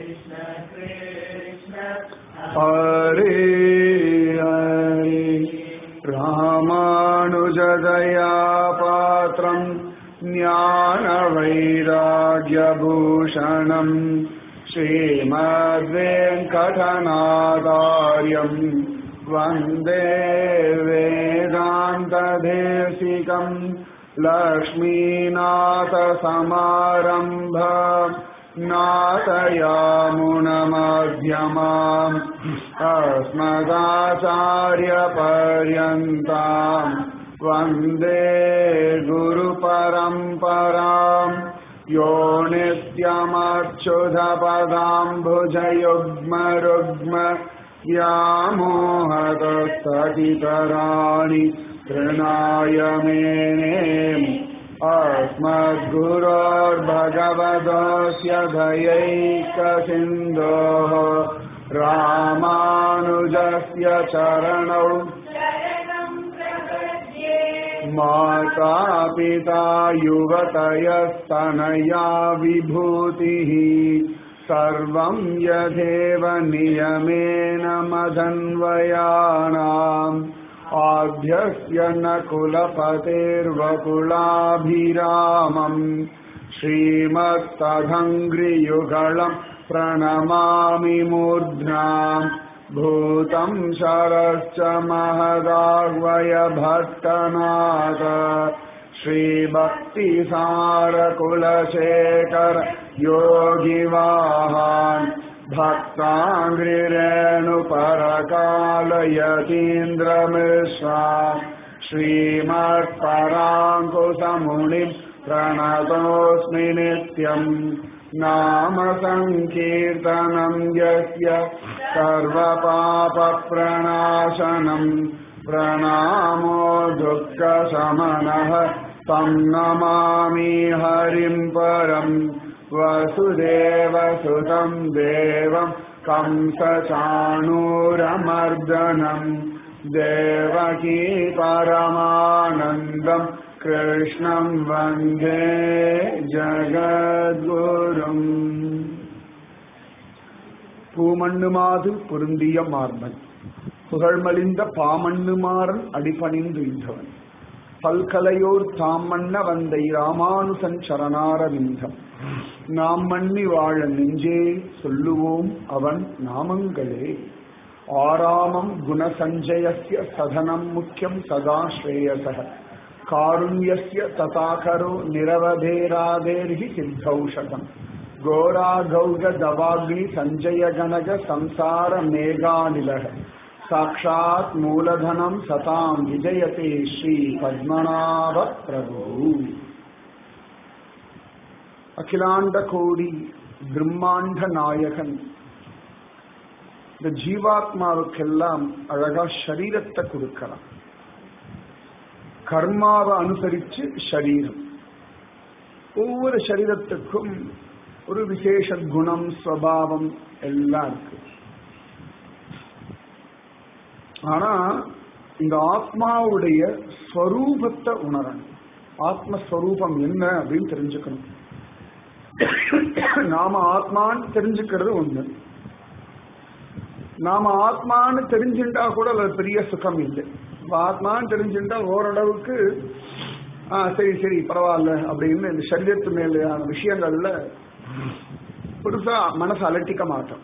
हरे हरे रामानुजदया पात्रम् ज्ञानवैराग्यभूषणम् श्रीमद्वेङ्कटनादार्यम् वन्दे वेदान्तदेशिकम् लक्ष्मीनाथसमारम्भ नाथयामुनमध्यमाम् अस्मदाचार्यपर्यन्ताम् वन्दे गुरुपरम्पराम् यो नित्यमच्युतपदाम्बुजयुग्मरुग्म व्यामोहदस्ततितराणि तृणाय मेने अस्मद्गुरोर्भगवतोऽस्य दयैकसिन्धोः रामानुजस्य चरणौ माता पिता युवतयस्तनया विभूतिः सर्वं यथेव नियमेन मदन्वयानाम् आद्यस्य न कुलपतेर्वकुलाभिरामम् श्रीमत्तधङ्घ्रियुगळम् प्रणमामि मूर्ध्ना भूतं शरश्च महदाह्वय भट्टनाथ श्रीभक्तिसारकुलशेखर योगिवाहान् भक्ताङ्घ्रिरेणुपरकालयतीन्द्रमिश्रा श्रीमत्पराङ्कुशमुनिम् प्रणतोऽस्मि नित्यम् नाम सङ्कीर्तनम् यस्य सर्वपापप्रणाशनम् प्रणामो दुःखशमनः तं नमामि हरिम् परम् वसुदेवसुतं देवम् कंसचाणूरमर्दनम् देवकी परमानन्दम् कृष्णम् वन्दे ஜகத்குரும் பூமண்ணுமாது பொருந்திய மார்பன் புகழ்மலிந்த பாமண்ணுமாறன் அடிபணிந்து இந்தவன் பல்கலையோர் தாம் மன்ன வந்தை ராமானுசன் சரணாரவிந்தம் நாம் மன்னி வாழ நெஞ்சே சொல்லுவோம் அவன் நாமங்களே ஆராமம் குணசஞ்சயஸ்ய சதனம் முக்கியம் சதா ஸ்ரேயசக காருண்யஸ்ய ததாகரோ நிரவதேராதேர்ஹி சித்தௌஷதம் கோராகௌக தவாக்னி சஞ்சய கனக சம்சார மேகாநிலக சாட்சாத் மூலதனம் சதாம் விஜயதே ஸ்ரீ பத்மநாப பிரபு அகிலாண்ட கோடி பிரம்மாண்ட நாயகன் இந்த ஜீவாத்மாவுக்கெல்லாம் அழகா சரீரத்தை கொடுக்கலாம் கர்மாவை அனுசரிச்சு சரீரம் ஒவ்வொரு சரீரத்துக்கும் ஒரு விசேஷ குணம் ஸ்வபாவம் எல்லாம் இருக்கு ஆனா இந்த ஆத்மாவுடைய ஸ்வரூபத்தை உணரணும் ஆத்மஸ்வரூபம் என்ன அப்படின்னு தெரிஞ்சுக்கணும் நாம ஆத்மான்னு தெரிஞ்சுக்கிறது ஒண்ணு நாம ஆத்மான்னு தெரிஞ்சுட்டா கூட அது பெரிய சுகம் இல்லை ஆத்மான்னு தெரிஞ்சுட்டா ஓரளவுக்கு ஆ சரி சரி பரவாயில்ல அப்படின்னு இந்த சரீரத்து மேலான விஷயங்கள்ல பெருசா மனசை அலட்டிக்க மாட்டோம்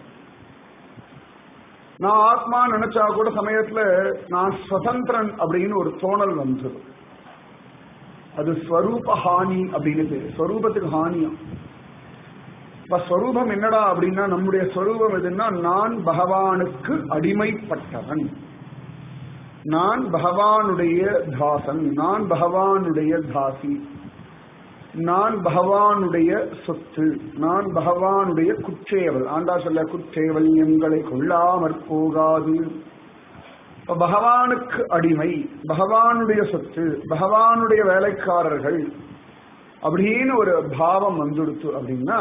நான் ஆத்மா நினைச்சா கூட சமயத்துல நான் சுதந்திரன் அப்படின்னு ஒரு தோணல் வந்தது அது ஸ்வரூப ஹானி அப்படின்னு பேரு ஸ்வரூபத்துக்கு ஹானியம் இப்ப ஸ்வரூபம் என்னடா அப்படின்னா நம்முடைய ஸ்வரூபம் எதுன்னா நான் பகவானுக்கு அடிமைப்பட்டவன் நான் பகவானுடைய தாசன் நான் பகவானுடைய தாசி நான் பகவானுடைய சொத்து நான் பகவானுடைய குற்றேவல் ஆண்டா சொல்ல குற்றேவல் எங்களை கொள்ளாமற் போகாது இப்ப பகவானுக்கு அடிமை பகவானுடைய சொத்து பகவானுடைய வேலைக்காரர்கள் அப்படின்னு ஒரு பாவம் வந்துடுத்து அப்படின்னா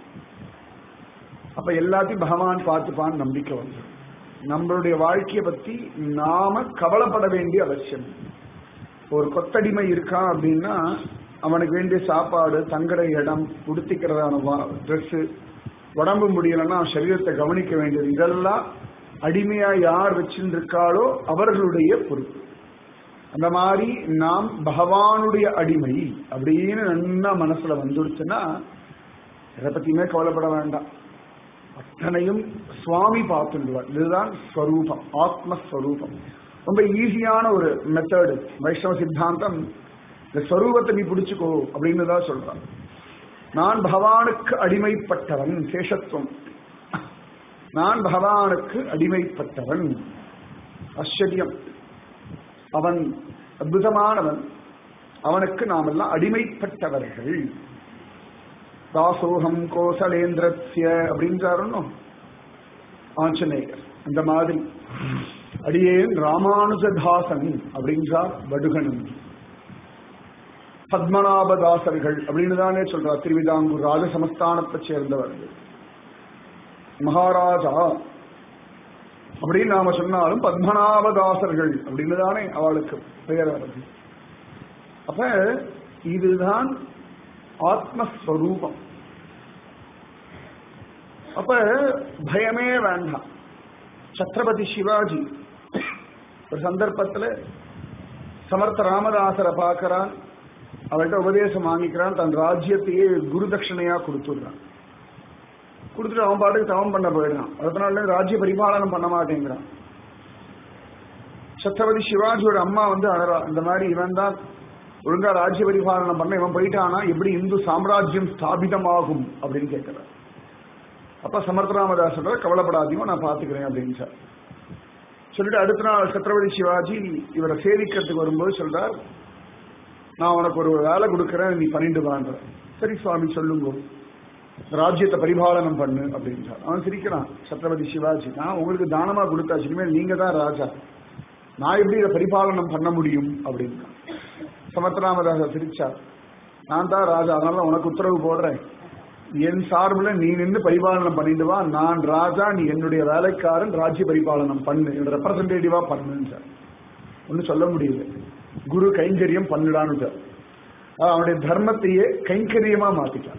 அப்ப எல்லாத்தையும் பகவான் பார்த்துப்பான்னு நம்பிக்கை வந்துடும் நம்மளுடைய வாழ்க்கையை பத்தி நாம கவலைப்பட வேண்டிய அவசியம் ஒரு கொத்தடிமை இருக்கான் அப்படின்னா அவனுக்கு வேண்டிய சாப்பாடு தங்குற இடம் உடுத்திக்கிறதான ட்ரெஸ்ஸு உடம்பு முடியலன்னா சரீரத்தை கவனிக்க வேண்டியது இதெல்லாம் அடிமையா யார் வச்சிருக்காளோ அவர்களுடைய பொறுப்பு அந்த மாதிரி நாம் பகவானுடைய அடிமை அப்படின்னு நன்னா மனசுல வந்துடுச்சுன்னா எதை பத்தியுமே கவலைப்பட வேண்டாம் அத்தனையும் சுவாமி பார்த்துடுவார் இதுதான் ஸ்வரூபம் ஆத்மஸ்வரூபம் ரொம்ப ஈஸியான ஒரு மெத்தடு வைஷ்ணவ சித்தாந்தம் இந்த ஸ்வரூபத்தை நீ பிடிச்சுக்கோ அப்படின்னு தான் சொல்றான் நான் பகவானுக்கு அடிமைப்பட்டவன் சேஷத்துவம் நான் பகவானுக்கு அடிமைப்பட்டவன் ஆச்சரியம் அவன் அற்புதமானவன் அவனுக்கு நாம் எல்லாம் அடிமைப்பட்டவர்கள் தாசோகம் கோசலேந்திரத்ய அப்படின்றாருன்னு ஆஞ்சநேயர் அந்த மாதிரி அடியேன் ராமானுஜதாசன் அப்படின்றார் வடுகனும் பத்மநாபதாசர்கள் அப்படின்னு தானே சொல்றார் திருவிதாங்கூர் ராஜ சமஸ்தானத்தை சேர்ந்தவர்கள் மகாராஜா அப்படின்னு நாம சொன்னாலும் பத்மநாபதாசர்கள் அப்படின்னு தானே அவளுக்கு பெயர் வருது அப்ப இதுதான் ஆத்மஸ்வரூபம் அப்ப பயமே வேண்டாம் சத்ரபதி சிவாஜி ஒரு சந்தர்ப்பத்துல சமர்த்த ராமதாசரை பார்க்கறான் அவர்கிட்ட உபதேசம் வாங்கிக்கிறான் தன் ராஜ்யத்தையே குரு தட்சிணையா கொடுத்துடுறான் கொடுத்துட்டு அவன் பாட்டுக்கு தவம் பண்ண போயிடுறான் அதனால ராஜ்ய பரிபாலனம் பண்ண மாட்டேங்கிறான் சத்ரபதி சிவாஜியோட அம்மா வந்து அழறா இந்த மாதிரி இவன் தான் ஒழுங்கா ராஜ்ய பரிபாலனம் பண்ண இவன் போயிட்டானா எப்படி இந்து சாம்ராஜ்யம் ஸ்தாபிதமாகும் அப்படின்னு கேட்கிறார் அப்ப சமர்த்தராமதாஸ் சொல்ற கவலைப்படாதீங்க நான் பாத்துக்கிறேன் அப்படின்னு சார் சொல்லிட்டு அடுத்த நாள் சத்ரபதி சிவாஜி இவரை சேவிக்கிறதுக்கு வரும்போது சொல்றார் நான் உனக்கு ஒரு வேலை கொடுக்கறேன் நீ பண்ணிட்டு வாங்க சரி சுவாமி சொல்லுங்க ராஜ்யத்தை பரிபாலனம் பண்ணு அப்படின்றார் அவன் சிரிக்கிறான் சத்ரபதி சிவாஜி நான் உங்களுக்கு தானமா கொடுத்தாச்சு இனிமேல் நீங்க தான் ராஜா நான் எப்படி இதை பரிபாலனம் பண்ண முடியும் அப்படின்னா சமத்ராமதாச சிரிச்சார் நான் தான் ராஜா அதனால உனக்கு உத்தரவு போடுறேன் என் சார்பில் நீ நின்று பரிபாலனம் பண்ணிட்டு வா நான் ராஜா நீ என்னுடைய வேலைக்காரன் ராஜ்ய பரிபாலனம் பண்ணு ரெப்ரசன்டேட்டிவா பண்ணுன்னு சார் ஒன்னும் சொல்ல முடியல குரு கைங்கரியம் பண்ணுடான்னு சார் அவனுடைய தர்மத்தையே கைங்கரியமா மாத்திட்டான்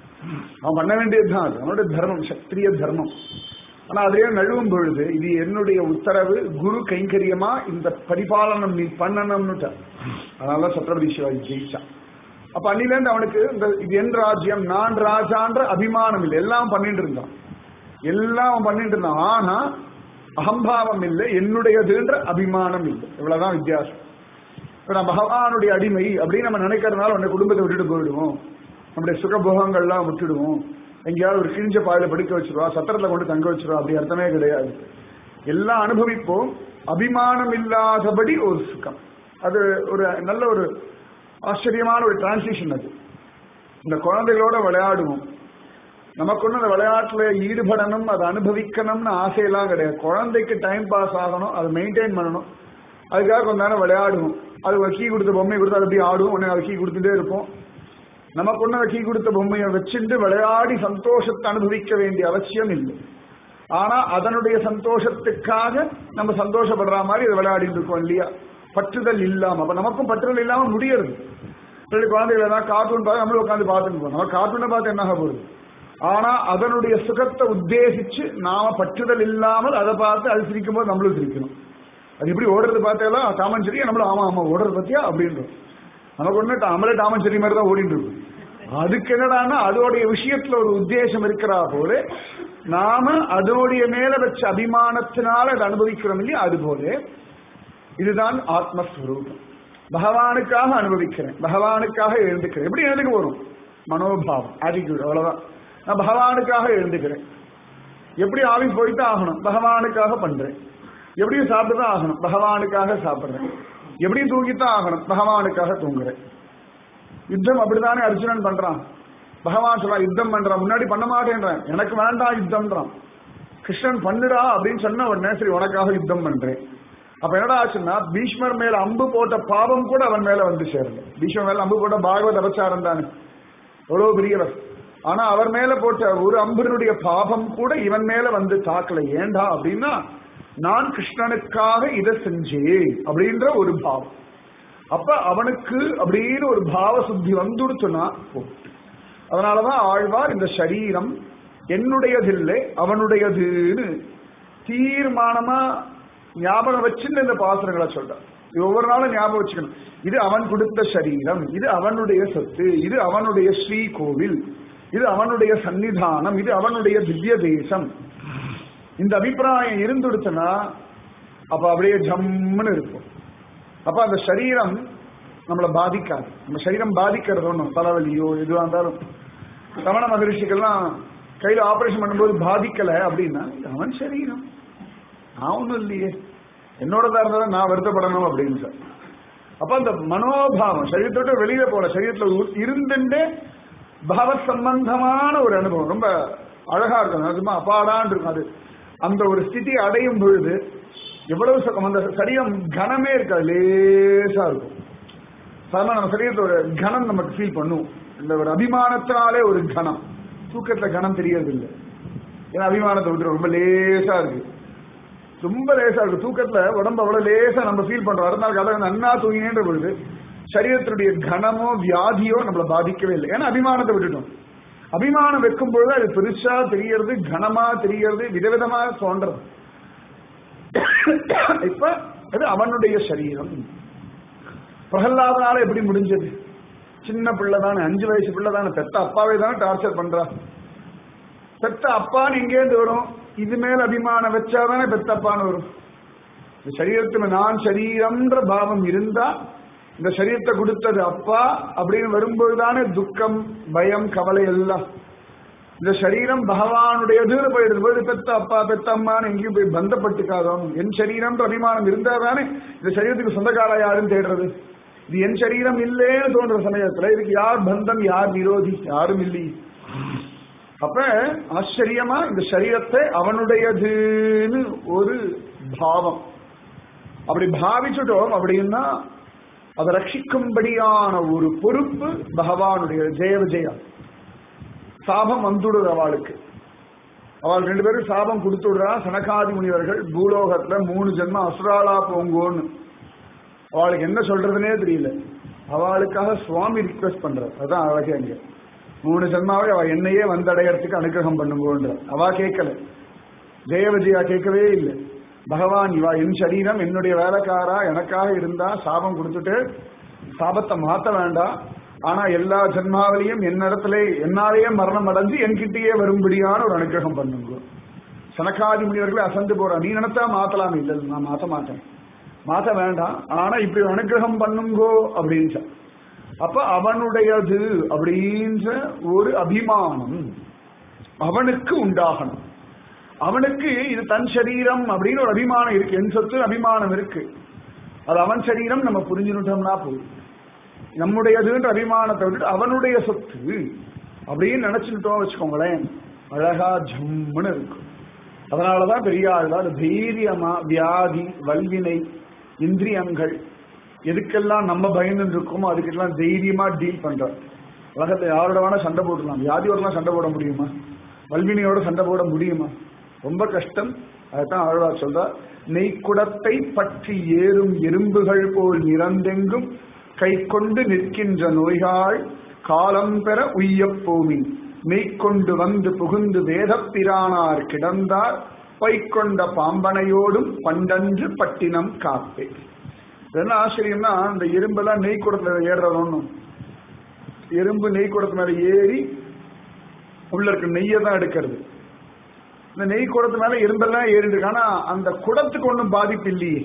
அவன் பண்ண வேண்டியதுதான் அது அவனுடைய தர்மம் சத்திரிய தர்மம் ஆனா அதே நழுவும் பொழுது இது என்னுடைய உத்தரவு குரு கைங்கரியமா இந்த பரிபாலனம் நீ பண்ணணும்னுட்ட அதனால சத்ரபதி சிவாஜி ஜெயிச்சான் அப்ப அன்னிலேருந்து அவனுக்கு இந்த இது என் ராஜ்யம் நான் ராஜான்ற அபிமானம் இல்லை எல்லாம் பண்ணிட்டு இருந்தான் எல்லாம் அவன் பண்ணிட்டு இருந்தான் ஆனா அகம்பாவம் இல்லை என்னுடையதுன்ற அபிமானம் இல்லை இவ்வளவுதான் வித்தியாசம் இப்ப நான் பகவானுடைய அடிமை அப்படின்னு நம்ம நினைக்கிறதுனால உன்னை குடும்பத்தை விட்டுட்டு போயிடுவோம் நம்முடைய சுகபோகங்கள்லாம் விட்டுடுவோம் எங்கேயாவது ஒரு கிழிஞ்ச பாயில படிக்க வச்சிருவா சத்திரத்துல கொண்டு தங்க வச்சிருவா அப்படி அர்த்தமே கிடையாது எல்லாம் அனுபவிப்போம் அபிமானம் இல்லாதபடி ஒரு சுகம் அது ஒரு நல்ல ஒரு ஆச்சரியமான ஒரு டிரான்சிஷன் அது இந்த குழந்தைகளோட விளையாடுவோம் நமக்கு ஒன்றும் அந்த விளையாட்டுல ஈடுபடணும் அதை அனுபவிக்கணும்னு ஆசையெல்லாம் கிடையாது குழந்தைக்கு டைம் பாஸ் ஆகணும் அதை மெயின்டைன் பண்ணணும் அதுக்காக கொஞ்ச நேரம் விளையாடுவோம் அது ஒரு கீ கொடுத்த பொம்மை கொடுத்து அது அப்படியே ஆடுவோம் உடனே அது கீ கொடுத்துட்டே இருப்போம் நமக்கு ஒன்று கீ கொடுத்த பொம்மையை வச்சுட்டு விளையாடி சந்தோஷத்தை அனுபவிக்க வேண்டிய அவசியம் இல்லை ஆனா அதனுடைய சந்தோஷத்துக்காக நம்ம சந்தோஷப்படுற மாதிரி அதை விளையாடிட்டு இருக்கோம் இல்லையா பற்றுதல் இல்லாம அப்ப நமக்கும் பற்றுதல் இல்லாம முடியறது ரெண்டு குழந்தைகள் ஏதாவது கார்ட்டூன் பார்த்து நம்மளும் உட்காந்து பார்த்துட்டு போறோம் நம்ம கார்ட்டூனை பார்த்து என்ன ஆக போகுது ஆனா அதனுடைய சுகத்தை உத்தேசிச்சு நாம பற்றுதல் இல்லாமல் அதை பார்த்து அது சிரிக்கும் போது நம்மளும் சிரிக்கணும் அது எப்படி ஓடுறது பார்த்தாலும் டாமன் சரி நம்மளும் ஆமா ஆமா ஓடுறது பத்தியா அப்படின்றோம் நமக்கு ஒண்ணு நம்மளே டாமன் சரி மாதிரி தான் ஓடிட்டு இருக்கும் அதுக்கு என்னடான்னா அதோடைய விஷயத்துல ஒரு உத்தேசம் இருக்கிறா போல நாம அதோடைய மேல வச்ச அபிமானத்தினால அதை அனுபவிக்கிறோம் இல்லையா அது போல இதுதான் ஆத்மஸ்வரூபம் பகவானுக்காக அனுபவிக்கிறேன் பகவானுக்காக எழுந்துக்கிறேன் எப்படி எழுந்துக்க வரும் மனோபாவம் ஆட்டிடியூட் அவ்வளவுதான் நான் பகவானுக்காக எழுந்துக்கிறேன் எப்படி ஆஃபீஸ் போயிட்டு ஆகணும் பகவானுக்காக பண்றேன் எப்படியும் சாப்பிட்டுதான் ஆகணும் பகவானுக்காக சாப்பிடுறேன் எப்படியும் தூங்கித்தான் ஆகணும் பகவானுக்காக தூங்குறேன் யுத்தம் அப்படித்தானே அர்ஜுனன் பண்றான் பகவான் சொல்றான் யுத்தம் பண்றான் முன்னாடி பண்ண மாட்டேன்றான் எனக்கு வேண்டாம் யுத்தம்ன்றான் கிருஷ்ணன் பண்ணுடா அப்படின்னு சொன்ன உடனே சரி உனக்காக யுத்தம் பண்றேன் அப்ப என்னடா ஆச்சுன்னா பீஷ்மர் மேல அம்பு போட்ட பாவம் கூட அவன் மேல வந்து சேரல பீஷ்மர் மேல அம்பு போட்ட பாகவத அபச்சாரம் தானே எவ்வளவு பெரியவர் ஆனா அவர் மேல போட்ட ஒரு அம்பினுடைய பாவம் கூட இவன் மேல வந்து தாக்கல ஏண்டா அப்படின்னா நான் கிருஷ்ணனுக்காக இதை செஞ்சேன் அப்படின்ற ஒரு பாவம் அப்ப அவனுக்கு அப்படின்னு ஒரு பாவ சுத்தி வந்துடுச்சுன்னா போட்டு அதனாலதான் ஆழ்வார் இந்த சரீரம் என்னுடையதில்லை அவனுடையதுன்னு தீர்மானமா ஞாபகம் வச்சுன்னு இந்த பாசுரங்களை சொல்றான் இது ஒவ்வொரு நாளும் ஞாபகம் வச்சுக்கணும் இது அவன் கொடுத்த சரீரம் இது அவனுடைய சொத்து இது அவனுடைய ஸ்ரீ கோவில் இது அவனுடைய சன்னிதானம் இது அவனுடைய திவ்ய தேசம் இந்த அபிப்பிராயம் இருந்துடுச்சுன்னா அப்ப அப்படியே ஜம்முன்னு இருக்கும் அப்ப அந்த சரீரம் நம்மளை பாதிக்காது நம்ம சரீரம் பாதிக்கிறது ஒண்ணும் தலைவலியோ எதுவா இருந்தாலும் ரமண மகரிஷிக்கெல்லாம் கையில ஆபரேஷன் பண்ணும்போது பாதிக்கல அப்படின்னா இது அவன் சரீரம் நான் ஒண்ணும் இல்லையே என்னோடதா இருந்தாலும் நான் வருத்தப்படணும் அப்படின்னு சார் அப்ப அந்த மனோபாவம் சரீரத்தோட வெளியில போல சரீரத்துல உ- இருந்துட்டே பாவ சம்பந்தமான ஒரு அனுபவம் ரொம்ப அழகா இருக்கும் அதுமா அப்பாடான் இருக்கும் அது அந்த ஒரு ஸ்திதி அடையும் பொழுது எவ்வளவு சுகம் அந்த சரீரம் கனமே இருக்காது லேசா இருக்கும் சாதாரண நம்ம சரீரத்துல ஒரு கனம் நமக்கு ஃபீல் பண்ணும் இந்த ஒரு அபிமானத்தினாலே ஒரு கனம் தூக்கத்துல கனம் தெரியறது இல்லை ஏன்னா அபிமானத்தை விட்டு ரொம்ப லேசா இருக்கு ரொம்ப லேசா இருக்கு தூக்கத்துல உடம்பு அவ்வளவு லேசா நம்ம ஃபீல் பண்றோம் அதனால கதை நன்னா தூங்கினேன்ற பொழுது சரீரத்தினுடைய கனமோ வியாதியோ நம்மள பாதிக்கவே இல்லை ஏன்னா அபிமானத்தை விட்டுட்டோம் அபிமானம் வைக்கும் பொழுது அது பெருசா தெரியறது கனமா தெரியறது விதவிதமா தோன்றது இப்ப அது அவனுடைய சரீரம் பிரகல்லாதனால எப்படி முடிஞ்சது சின்ன பிள்ளை தானே அஞ்சு வயசு பிள்ளை தானே பெத்த அப்பாவே தானே டார்ச்சர் பண்றா பெத்த அப்பான்னு எங்கேருந்து வரும் இது மேல அபிமானம் வச்சாதானே பெத்த அப்பான்னு வரும் இந்த சரீரத்துல நான் சரீரம்ன்ற பாவம் இருந்தா இந்த சரீரத்தை கொடுத்தது அப்பா அப்படின்னு வரும்போதுதானே துக்கம் பயம் கவலை எல்லாம் இந்த சரீரம் பகவானுடையதுன்னு போயிடுது போது பெத்த அப்பா பெத்த அம்மான்னு எங்கேயும் போய் பந்தப்பட்டுக்காதோம் என் சரீரம்ன்ற அபிமானம் இருந்தா தானே இந்த சரீரத்துக்கு சொந்தக்காரா யாருன்னு தேடுறது இது என் சரீரம் இல்லேன்னு தோன்ற சமயத்துல இதுக்கு யார் பந்தம் யார் விரோதி யாரும் இல்லையே அப்ப ஆச்சரியமா இந்த சரீரத்தை அவனுடையதுன்னு ஒரு பாவம் அப்படி பாவிச்சுட்டோம் அப்படின்னா அதை ரட்சிக்கும்படியான ஒரு பொறுப்பு பகவானுடைய ஜெய விஜயா சாபம் வந்துடுது அவளுக்கு அவள் ரெண்டு பேரும் சாபம் கொடுத்துடுறா சனகாதி முனிவர்கள் பூலோகத்துல மூணு ஜென்மம் அசுராலா போங்கோன்னு அவளுக்கு என்ன சொல்றதுனே தெரியல அவளுக்காக சுவாமி ரிக்வெஸ்ட் பண்றார் அதான் அழகே அங்க மூணு ஜென்மாவே அவ என்னையே வந்தடையறதுக்கு அனுகிரகம் பண்ணுங்கோன்ற அவ கேட்கல ஜெய விஜயா கேட்கவே இல்லை பகவான் இவா என் சரீரம் என்னுடைய வேலைக்காரா எனக்காக இருந்தா சாபம் கொடுத்துட்டு சாபத்தை மாத்த வேண்டாம் ஆனா எல்லா ஜென்மாவிலையும் என்னிடத்துல என்னாலேயே மரணம் அடைஞ்சு என்கிட்டயே வரும்படியான ஒரு அனுகிரகம் பண்ணுங்க சனகாதி முனிவர்களே அசந்து போறா நீ நினைச்சா மாத்தலாம் இல்ல இல்ல, நான் மாத்த மாட்டேன் மாத்த வேண்டாம் ஆனா இப்படி ஒரு அனுகிரகம் பண்ணுங்கோ அப்படின்னு அப்ப அவனுடையது அப்படின்ற ஒரு அபிமானம் அவனுக்கு உண்டாகணும் அவனுக்கு இது தன் சரீரம் அப்படின்னு ஒரு அபிமானம் இருக்கு என் சொத்து அபிமானம் இருக்கு அது அவன் சரீரம் நம்ம புரிஞ்சுட்டோம்னா போதும் நம்முடையதுன்ற அபிமானத்தை விட்டுட்டு அவனுடைய சொத்து அப்படின்னு நினைச்சுட்டோம் வச்சுக்கோங்களேன் அழகா ஜம்முன்னு இருக்கும் அதனாலதான் பெரிய ஆழ்வார் தைரியமா வியாதி வல்வினை இந்திரியங்கள் எதுக்கெல்லாம் நம்ம பயந்து இருக்கோமோ அதுக்கெல்லாம் தைரியமா டீல் பண்றார் உலகத்துல யாரோட வேணா சண்டை போடலாம் வியாதியோடலாம் சண்டை போட முடியுமா வல்வினையோட சண்டை போட முடியுமா ரொம்ப கஷ்டம் அதுதான் ஆழ்வார் சொல்றார் நெய்க்குடத்தை பற்றி ஏறும் எறும்புகள் போல் நிறந்தெங்கும் கை கொண்டு நிற்கின்ற நோய்கள் காலம் பெற உய்யப் போமின் மெய்க்கொண்டு வந்து புகுந்து வேதப் பிரானார் கிடந்தார் பைக்கொண்ட பாம்பனையோடும் பண்டன்று பட்டினம் காப்பே என்ன ஆச்சரியம்னா இந்த எறும்பெல்லாம் நெய் குடத்துல ஏறுறது ஒண்ணும் எறும்பு நெய் குடத்து மேல ஏறி உள்ள இருக்க நெய்யை தான் எடுக்கிறது இந்த நெய் குடத்து மேல எறும்பெல்லாம் ஏறிட்டு இருக்கு ஆனா அந்த குடத்துக்கு ஒன்றும் பாதிப்பு இல்லையே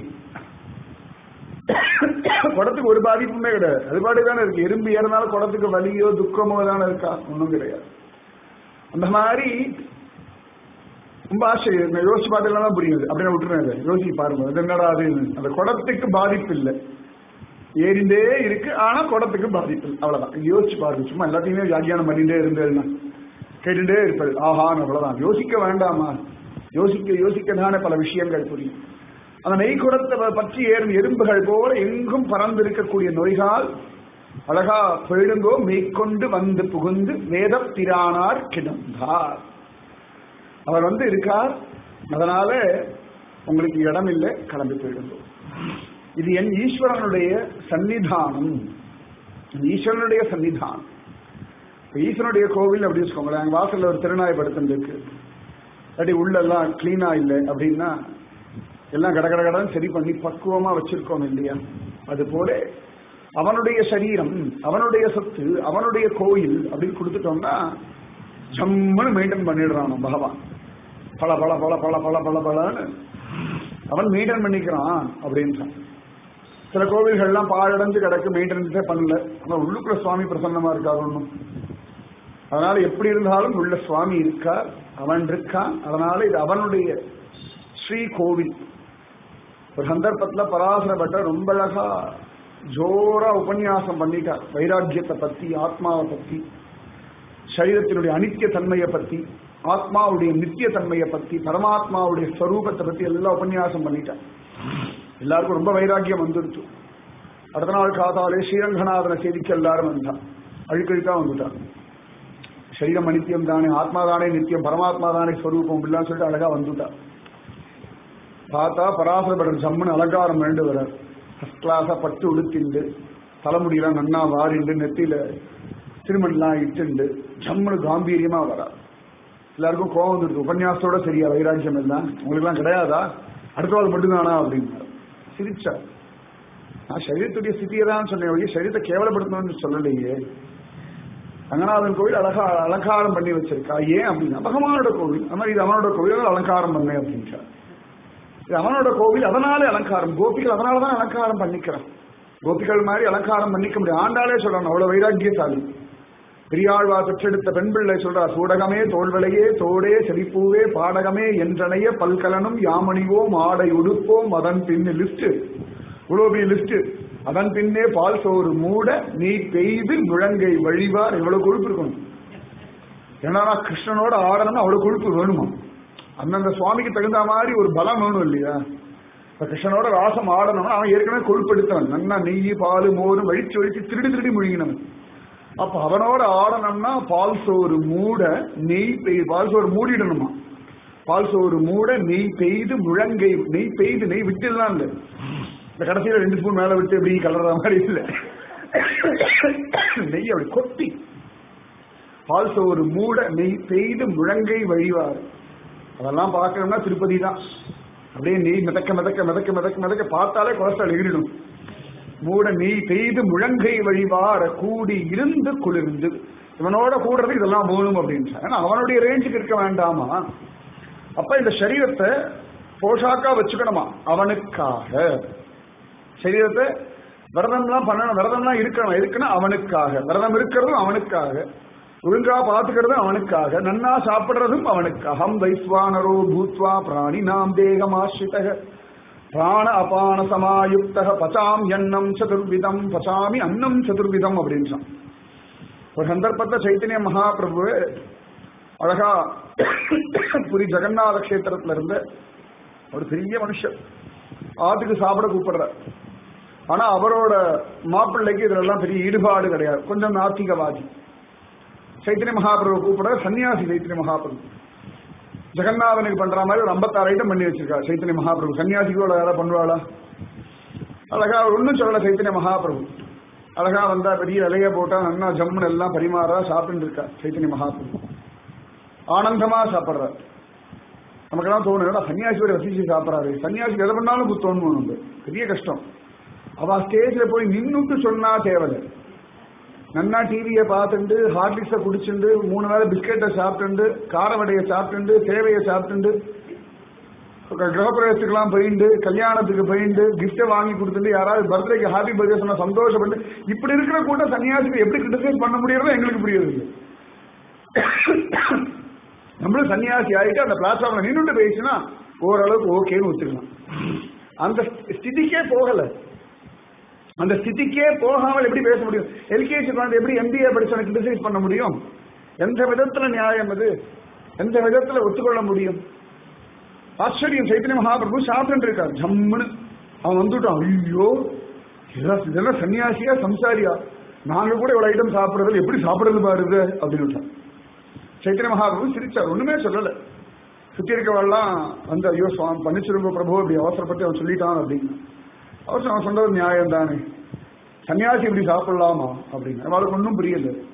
குடத்துக்கு ஒரு பாதிப்புமே கிடையாது அது பாட்டு தானே இருக்கு எறும்பு ஏறினாலும் குடத்துக்கு வலியோ துக்கமோ தானே இருக்கா ஒன்றும் கிடையாது அந்த மாதிரி ரொம்ப ஆச்சரியம் நான் யோசிச்சு பார்த்ததுலாம் புரியுது அப்படின்னு விட்டுருங்க அதை. யோசிச்சு பாருங்க இது என்னடா அது அந்த குடத்துக்கு பாதிப்பு இல்லை ஏறிண்டே இருக்கு ஆனா குடத்துக்கு பாதிப்பு இல்லை அவ்வளவுதான் இது யோசிச்சு பாருங்க சும்மா எல்லாத்தையுமே வியாக்கியானம் பண்ணிட்டே இருந்தேன்னா கேட்டுட்டே இருப்பது ஆஹான்னு அவ்வளவுதான் யோசிக்க வேண்டாமா யோசிக்க யோசிக்க தானே பல விஷயங்கள் புரியும் அந்த நெய் குடத்தை பற்றி ஏறும் எறும்புகள் போல எங்கும் பறந்து இருக்கக்கூடிய நோய்கள் அழகா போயிடுங்கோ மெய்க்கொண்டு வந்து புகுந்து வேத பிரானார் கிடந்தார் அவர் வந்து இருக்கார் அதனால உங்களுக்கு இடம் இல்லை கிளம்பி போயிடுங்கோ இது என் ஈஸ்வரனுடைய சன்னிதானம் என் ஈஸ்வரனுடைய சன்னிதானம் ஈசனுடைய கோவில் அப்படி வச்சுக்கோங்களேன் எங்க வாசல்ல ஒரு திருநாய் படுத்துருக்கு இல்லாட்டி உள்ளெல்லாம் கிளீனா இல்லை அப்படின்னா எல்லாம் கட கட கடன்னு சரி பண்ணி பக்குவமா வச்சிருக்கோம் இல்லையா அது போல அவனுடைய சரீரம் அவனுடைய சொத்து அவனுடைய கோயில் அப்படின்னு கொடுத்துட்டோம்னா ஜம்முன்னு மெயின்டைன் பண்ணிடுறான் பகவான் பல பல பல பல பல பல பலன்னு அவன் மெயின்டைன் பண்ணிக்கிறான் அப்படின்றான் சில கோவில்கள்லாம் பாழடைஞ்சு கிடக்கு மெயின்டெனன்ஸே பண்ணல ஆனா உள்ளுக்குள்ள சுவாமி பிரசன்னமா இருக்காது ஒன்றும் அதனால எப்படி இருந்தாலும் உள்ள சுவாமி இருக்கார் அவன் இருக்கான் அதனால இது அவனுடைய ஸ்ரீ கோவில் ஒரு சந்தர்ப்பத்துல பராசர பட்டர் ரொம்ப அழகா ஜோரா உபன்யாசம் பண்ணிட்டார் வைராக்கியத்தை பத்தி ஆத்மாவை பத்தி சரீரத்தினுடைய அனித்திய தன்மையை பத்தி ஆத்மாவுடைய நித்திய தன்மையை பத்தி பரமாத்மாவுடைய ஸ்வரூபத்தை பத்தி எல்லாம் உபன்யாசம் பண்ணிட்டார் எல்லாருக்கும் ரொம்ப வைராக்கியம் வந்துடுச்சு அடுத்த நாள் காதாலே ஸ்ரீரங்கநாதனை செய்திக்கு எல்லாரும் வந்தான் அழுக்கழுக்கா வந்துட்டான் சரீரம் அனித்தியம் தானே ஆத்மா தானே நித்தியம் பரமாத்மா தானே ஸ்வரூபம் இப்படிலாம் சொல்லிட்டு அழகா வந்துட்டான் பார்த்தா பராசரப்படர் ஜம்முன்னு அலங்காரம் வேண்டு வரார் ஃபர்ஸ்ட் கிளாஸா பட்டு உடுத்திண்டு தலைமுடியெல்லாம் நன்னா வாரிண்டு நெத்தியில திருமணம்லாம் இட்டுண்டு ஜம்முன்னு காம்பீரியமா வரார் எல்லாருக்கும் கோபம் வந்துடுது உபன்யாசத்தோட சரியா வைராக்கியம் எல்லாம் உங்களுக்குலாம் கிடையாதா அடுத்த வாரம் மட்டும்தானா அப்படின்னு சிரிச்சார் நான் சரீரத்துடைய ஸ்திதியை தான் சொன்னேன் ஒழிய சரீரத்தை கேவலப்படுத்தணும்னு சொல்லலையே ரங்கநாதன் கோவில் அழகா அலங்காரம் பண்ணி வச்சிருக்கா ஏன் அப்படின்னா பகவானோட கோவில் அந்த மாதிரி இது அவனோட கோவில் அதனால அலங்காரம் பண்ணேன் அப்படின்றார் இது அவனோட கோவில் அதனாலே அலங்காரம் கோபிகள் அதனால தான் அலங்காரம் பண்ணிக்கிறான் கோபிகள் மாதிரி அலங்காரம் பண்ணிக்க முடியும் ஆண்டாலே சொல்லணும் அவ்வளவு வைராக்கியசாலி பெரியாழ்வா பெற்றெடுத்த பெண் பிள்ளை சொல்றா சூடகமே தோல்வளையே தோடே செழிப்பூவே பாடகமே என்றனைய பல்கலனும் யாமணிவோம் ஆடை உடுப்போம் அதன் பின்னு லிஸ்ட் இவ்வளவு பெரிய லிஸ்ட் அதன் பின்னே பால் சோறு மூட நீ பெய்து முழங்கை வழிவார் எவ்வளவு கொழுப்பு இருக்கணும் ஏன்னா கிருஷ்ணனோட ஆடணும்னா அவ்வளவு கொழுப்பு வேணுமா அந்தந்த சுவாமிக்கு தகுந்த மாதிரி ஒரு பலம் வேணும் இல்லையா இப்ப கிருஷ்ணனோட ராசம் ஆடணும்னா அவன் ஏற்கனவே கொழுப்பெடுத்தவன் நல்லா நெய் பால் மோர் வழிச்சு வழிச்சு திருடி திருடி முழுகினவன் அப்ப அவனோட ஆடணும்னா பால் சோறு மூட நெய் பெய் பால் சோறு மூடிடணுமா பால் சோறு மூட நெய் பெய்து முழங்கை நெய் பெய்து நெய் விட்டுலாம் இல்ல இந்த கடைசியில ரெண்டு ஸ்பூன் மேல விட்டு இப்படி கலர்ற மாதிரி இல்ல நெய் அப்படி கொட்டி பால் சோறு மூட நெய் பெய்து முழங்கை வழிவார் அதெல்லாம் பார்க்கணும்னா திருப்பதி தான் அப்படியே நெய் மிதக்க மிதக்க மிதக்க மிதக்க மிதக்க பார்த்தாலே கொலஸ்ட்ரால் எகிரிடும் மூட நெய் பெய்து முழங்கை வழிவார கூடி இருந்து குளிர்ந்து இவனோட கூடுறது இதெல்லாம் வேணும் அப்படின்னு ஏன்னா அவனுடைய ரேஞ்சுக்கு இருக்க வேண்டாமா அப்ப இந்த சரீரத்தை போஷாக்கா வச்சுக்கணுமா அவனுக்காக சரீரத்தை விரதம்லாம் பண்ணணும் விரதம்லாம் இருக்கணும் இருக்குன்னா அவனுக்காக விரதம் இருக்கிறதும் அவனுக்காக ஒழுங்கா பாத்துக்கிறதும் அவனுக்காக நன்னா சாப்பிடுறதும் அவனுக்காக ஹம் வைஸ்வானரோ பூத்வா பிராணி நாம் தேகமாசிரிதக பிராண அபான சமாயுக்த பசாம் எண்ணம் சதுர்விதம் பசாமி அன்னம் சதுர்விதம் அப்படின்னு ஒரு சந்தர்ப்பத்தை சைத்தன்ய மகாபிரபு அழகா புரி ஜெகநாத கஷேத்திரத்துல இருந்த ஒரு பெரிய மனுஷர் ஆத்துக்கு சாப்பிட கூப்பிடுற ஆனா அவரோட மாப்பிள்ளைக்கு இதுல எல்லாம் பெரிய ஈடுபாடு கிடையாது கொஞ்சம் நாத்திகவாதி சைத்தன்ய மகாபிரபு கூப்பிடுற சன்னியாசி சைத்தன்ய மகாபிரபு ஜெகநாதனுக்கு பண்ற மாதிரி ஒரு ஐம்பத்தாறு ஐட்டம் பண்ணி வச்சிருக்காரு சைத்தன்ய மகாபிரபு சன்னியாசிகளோட யாரா பண்ணுவாளா அழகா அவர் ஒன்றும் சொல்லல சைத்தன்ய மகாபிரபு அழகா வந்தா பெரிய இலைய போட்டா நன்னா ஜம்முன்னு எல்லாம் பரிமாறா சாப்பிட்டு இருக்கா சைத்தன்ய மகாபிரபு ஆனந்தமா சாப்பிடுறார் நமக்கெல்லாம் தோணும் என்னடா சன்னியாசி வரை வசிச்சு சாப்பிட்றாரு சன்னியாசி எதை பண்ணாலும் புத்தோன்னு உண்டு பெரிய கஷ்டம் அவ ஸ்டேஜ்ல போய் நின்னுட்டு சொன்னா தேவலை நன்னா டிவியை பார்த்துட்டு ஹார்லிக்ஸை குடிச்சுண்டு மூணு வேளை பிஸ்கெட்டை சாப்பிட்டுண்டு கார வடையை சாப்பிட்டுண்டு சேவையை சாப்பிட்டுண்டு கிரகப்பிரவேசத்துக்கெல்லாம் போயிண்டு கல்யாணத்துக்கு போயிண்டு கிஃப்டை வாங்கி கொடுத்துட்டு யாராவது பர்த்டேக்கு ஹாப்பி பர்த்டே சொன்னா சந்தோஷப்பட்டு இப்படி இருக்கிற கூட்டம் சன்னியாசிக்கு எப்படி கிரிட்டிசைஸ் பண்ண முடியறதோ எங்களுக்கு புரியுது நம்மளும் சன்னியாசி ஆகிட்டு அந்த பிளாட்ஃபார்ம்ல நின்றுட்டு போயிடுச்சுன்னா ஓரளவுக்கு ஓகேன்னு ஒத்துக்கலாம் அந்த ஸ்திதிக்கே போகல அந்த ஸ்திதிக்கே போகாமல் எப்படி பேச முடியும் எல்கேஜி குழந்தை எப்படி எம்பிஏ படிச்சவனை கிரிட்டிசைஸ் பண்ண முடியும் எந்த விதத்துல நியாயம் அது எந்த விதத்துல ஒத்துக்கொள்ள முடியும் ஆச்சரியம் சைத்தன்ய மகாபிரபு சாப்பிட்டு இருக்கார் ஜம்முன்னு அவன் வந்துட்டான் ஐயோ இதெல்லாம் இதெல்லாம் சன்னியாசியா சம்சாரியா நாங்க கூட இவ்வளவு ஐட்டம் சாப்பிடுறது எப்படி சாப்பிடுறது பாருது அப்படின்னு விட்டான் சைத்தன்ய மகாபிரபு சிரிச்சார் ஒண்ணுமே சொல்லல சுத்தி இருக்கவெல்லாம் வந்து ஐயோ சுவாமி பன்னிச்சிருங்க பிரபு அப்படி அவசரப்பட்டு அவன் சொல்லிட்டான் அப்படின்னு அவர் அவன் சொன்னது நியாயம் தானே சன்னியாசி இப்படி சாப்பிடலாமா அப்படின்னு அவளுக்கு ஒன்றும் புரியல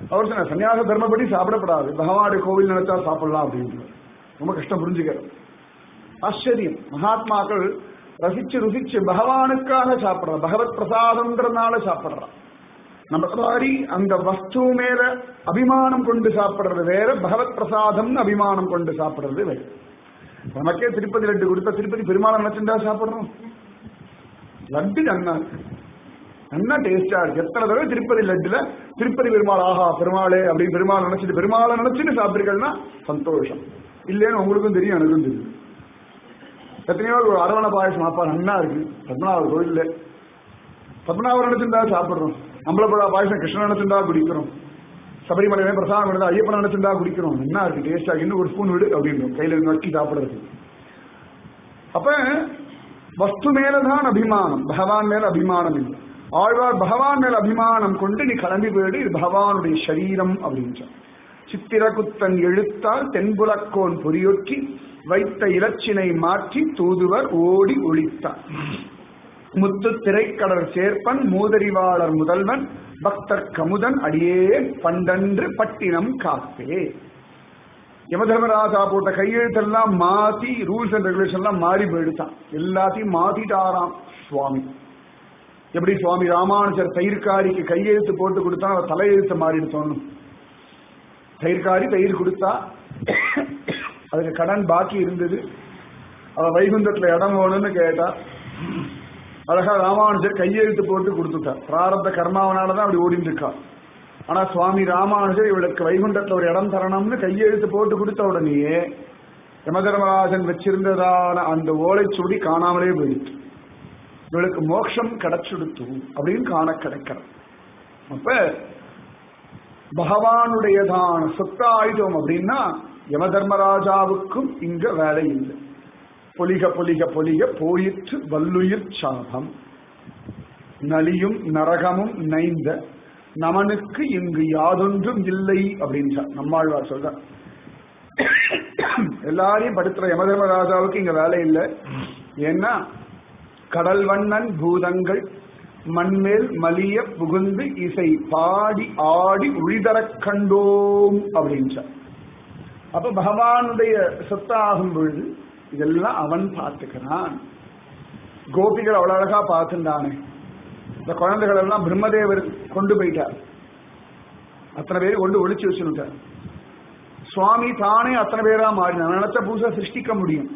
அவர் சொன்ன சன்னியாச தர்மப்படி சாப்பிடப்படாது பகவானுடைய கோவில் நினைச்சா சாப்பிடலாம் அப்படின்னு ரொம்ப கஷ்டம் புரிஞ்சுக்க ஆச்சரியம் மகாத்மாக்கள் ரசிச்சு ருசிச்சு பகவானுக்காக சாப்பிடுற பகவத் பிரசாதம்ன்றதுனால சாப்பிடுறான் நம்ம மாதிரி அந்த வஸ்து மேல அபிமானம் கொண்டு சாப்பிடுறது வேற பகவத் பிரசாதம்னு அபிமானம் கொண்டு சாப்பிடுறது வேற நமக்கே திருப்பதி லட்டு கொடுத்தா திருப்பதி பெருமாளை நினைச்சுட்டா சாப்பிடுறோம் லட்டு நன்னா இருக்கு நல்லா டேஸ்டா இருக்கு எத்தனை தடவை திருப்பதி லட்டுல திருப்பதி பெருமாள் ஆஹா பெருமாளே அப்படின்னு பெருமாள் நினைச்சிட்டு பெருமாளை நினைச்சிட்டு சாப்பிட்டுருக்கீங்கன்னா சந்தோஷம் இல்லைன்னு உங்களுக்கும் தெரியும் எனக்கும் தெரியும் எத்தனையோ ஒரு அரவண பாயசம் அப்பா நன்னா இருக்கு பத்மநாபர் கோயில்ல பத்மநாபர் நினைச்சிருந்தா சாப்பிடுறோம் அம்பலப்பழா பாயசம் கிருஷ்ணன் நினைச்சிருந்தா குடிக்கிறோம் சபரிமலை பிரசாதம் இருந்தா ஐயப்பன் நினைச்சிருந்தா குடிக்கிறோம் என்ன இருக்கு டேஸ்டா இன்னும் ஒரு ஸ்பூன் விடு அப்படின்றோம் கையில நக்கி சாப்பிடுறது அப்ப வஸ்து மேலதான் அபிமானம் பகவான் மேல அபிமானம் இல்லை ஆழ்வார் பகவான் மேல அபிமானம் கொண்டு நீ கிளம்பி போயிடு இது பகவானுடைய சரீரம் அப்படின்னு சித்திரகுத்தன் எழுத்தால் தென்புலக்கோன் பொறியொக்கி வைத்த இலச்சினை மாற்றி தூதுவர் ஓடி ஒழித்தார் முத்து திரைக்கடல் சேர்ப்பன் மூதறிவாளர் முதல்வன் பக்தர் கமுதன் அடியே பண்டன்று பட்டினம் காப்பே யமதர்மராஜா போட்ட கையெழுத்தெல்லாம் மாத்தி ரூல்ஸ் அண்ட் ரெகுலேஷன் எல்லாம் மாறி போயிடுச்சான் எல்லாத்தையும் மாத்திட்டாராம் சுவாமி எப்படி சுவாமி ராமானுஜர் தயிர்காரிக்கு கையெழுத்து போட்டு கொடுத்தா அவர் தலையெழுத்து மாறிடுச்சோன்னு தயிர்காரி தயிர் கொடுத்தா அதுக்கு கடன் பாக்கி இருந்தது அவ வைகுந்தத்துல இடம் வேணும்னு கேட்டா அழகா ராமானுஜர் கையெழுத்து போட்டு கொடுத்துட்டார் பிராரப்த கர்மாவனாலதான் அப்படி ஓடிட்டு இருக்கா ஆனா சுவாமி ராமானுஜர் இவளுக்கு வைகுண்டத்துல ஒரு இடம் தரணும்னு கையெழுத்து போட்டு கொடுத்த உடனேயே யமதர்மராஜன் வச்சிருந்ததான அந்த ஓலைச்சுவடி காணாமலே போயிடுச்சு இவளுக்கு மோட்சம் கிடைச்சுடுத்து அப்படின்னு காண கிடைக்கிறது அப்ப பகவானுடையதான சொத்த ஆயுதம் அப்படின்னா யமதர்மராஜாவுக்கும் இங்க வேலை இல்லை பொலிக பொலிக பொலிக போயிற்று வல்லுயிர் சாபம் நலியும் நரகமும் நைந்த நமனுக்கு இங்கு யாதொன்றும் இல்லை அப்படின்றார் நம்மாழ்வார் சொல்ற எல்லாரையும் படுத்துற யமதர்மராஜாவுக்கு இங்க வேலை இல்லை ஏன்னா கடல் வண்ணன் பூதங்கள் மண்மேல் மலிய புகுந்து இசை பாடி ஆடி உழிதரக் கண்டோம் அப்படின்றார் அப்ப பகவானுடைய சொத்தாகும் பொழுது இதெல்லாம் அவன் பார்த்துக்கிறான் கோபிகள் அவ்வளவு அழகா பார்த்துட்டானே இந்த குழந்தைகள் எல்லாம் பிரம்மதேவர் கொண்டு போயிட்டார் அத்தனை பேர் கொண்டு ஒளிச்சு வச்சுட்டார் சுவாமி தானே அத்தனை பேரா மாறினான் நினைச்ச புதுசா சிருஷ்டிக்க முடியும்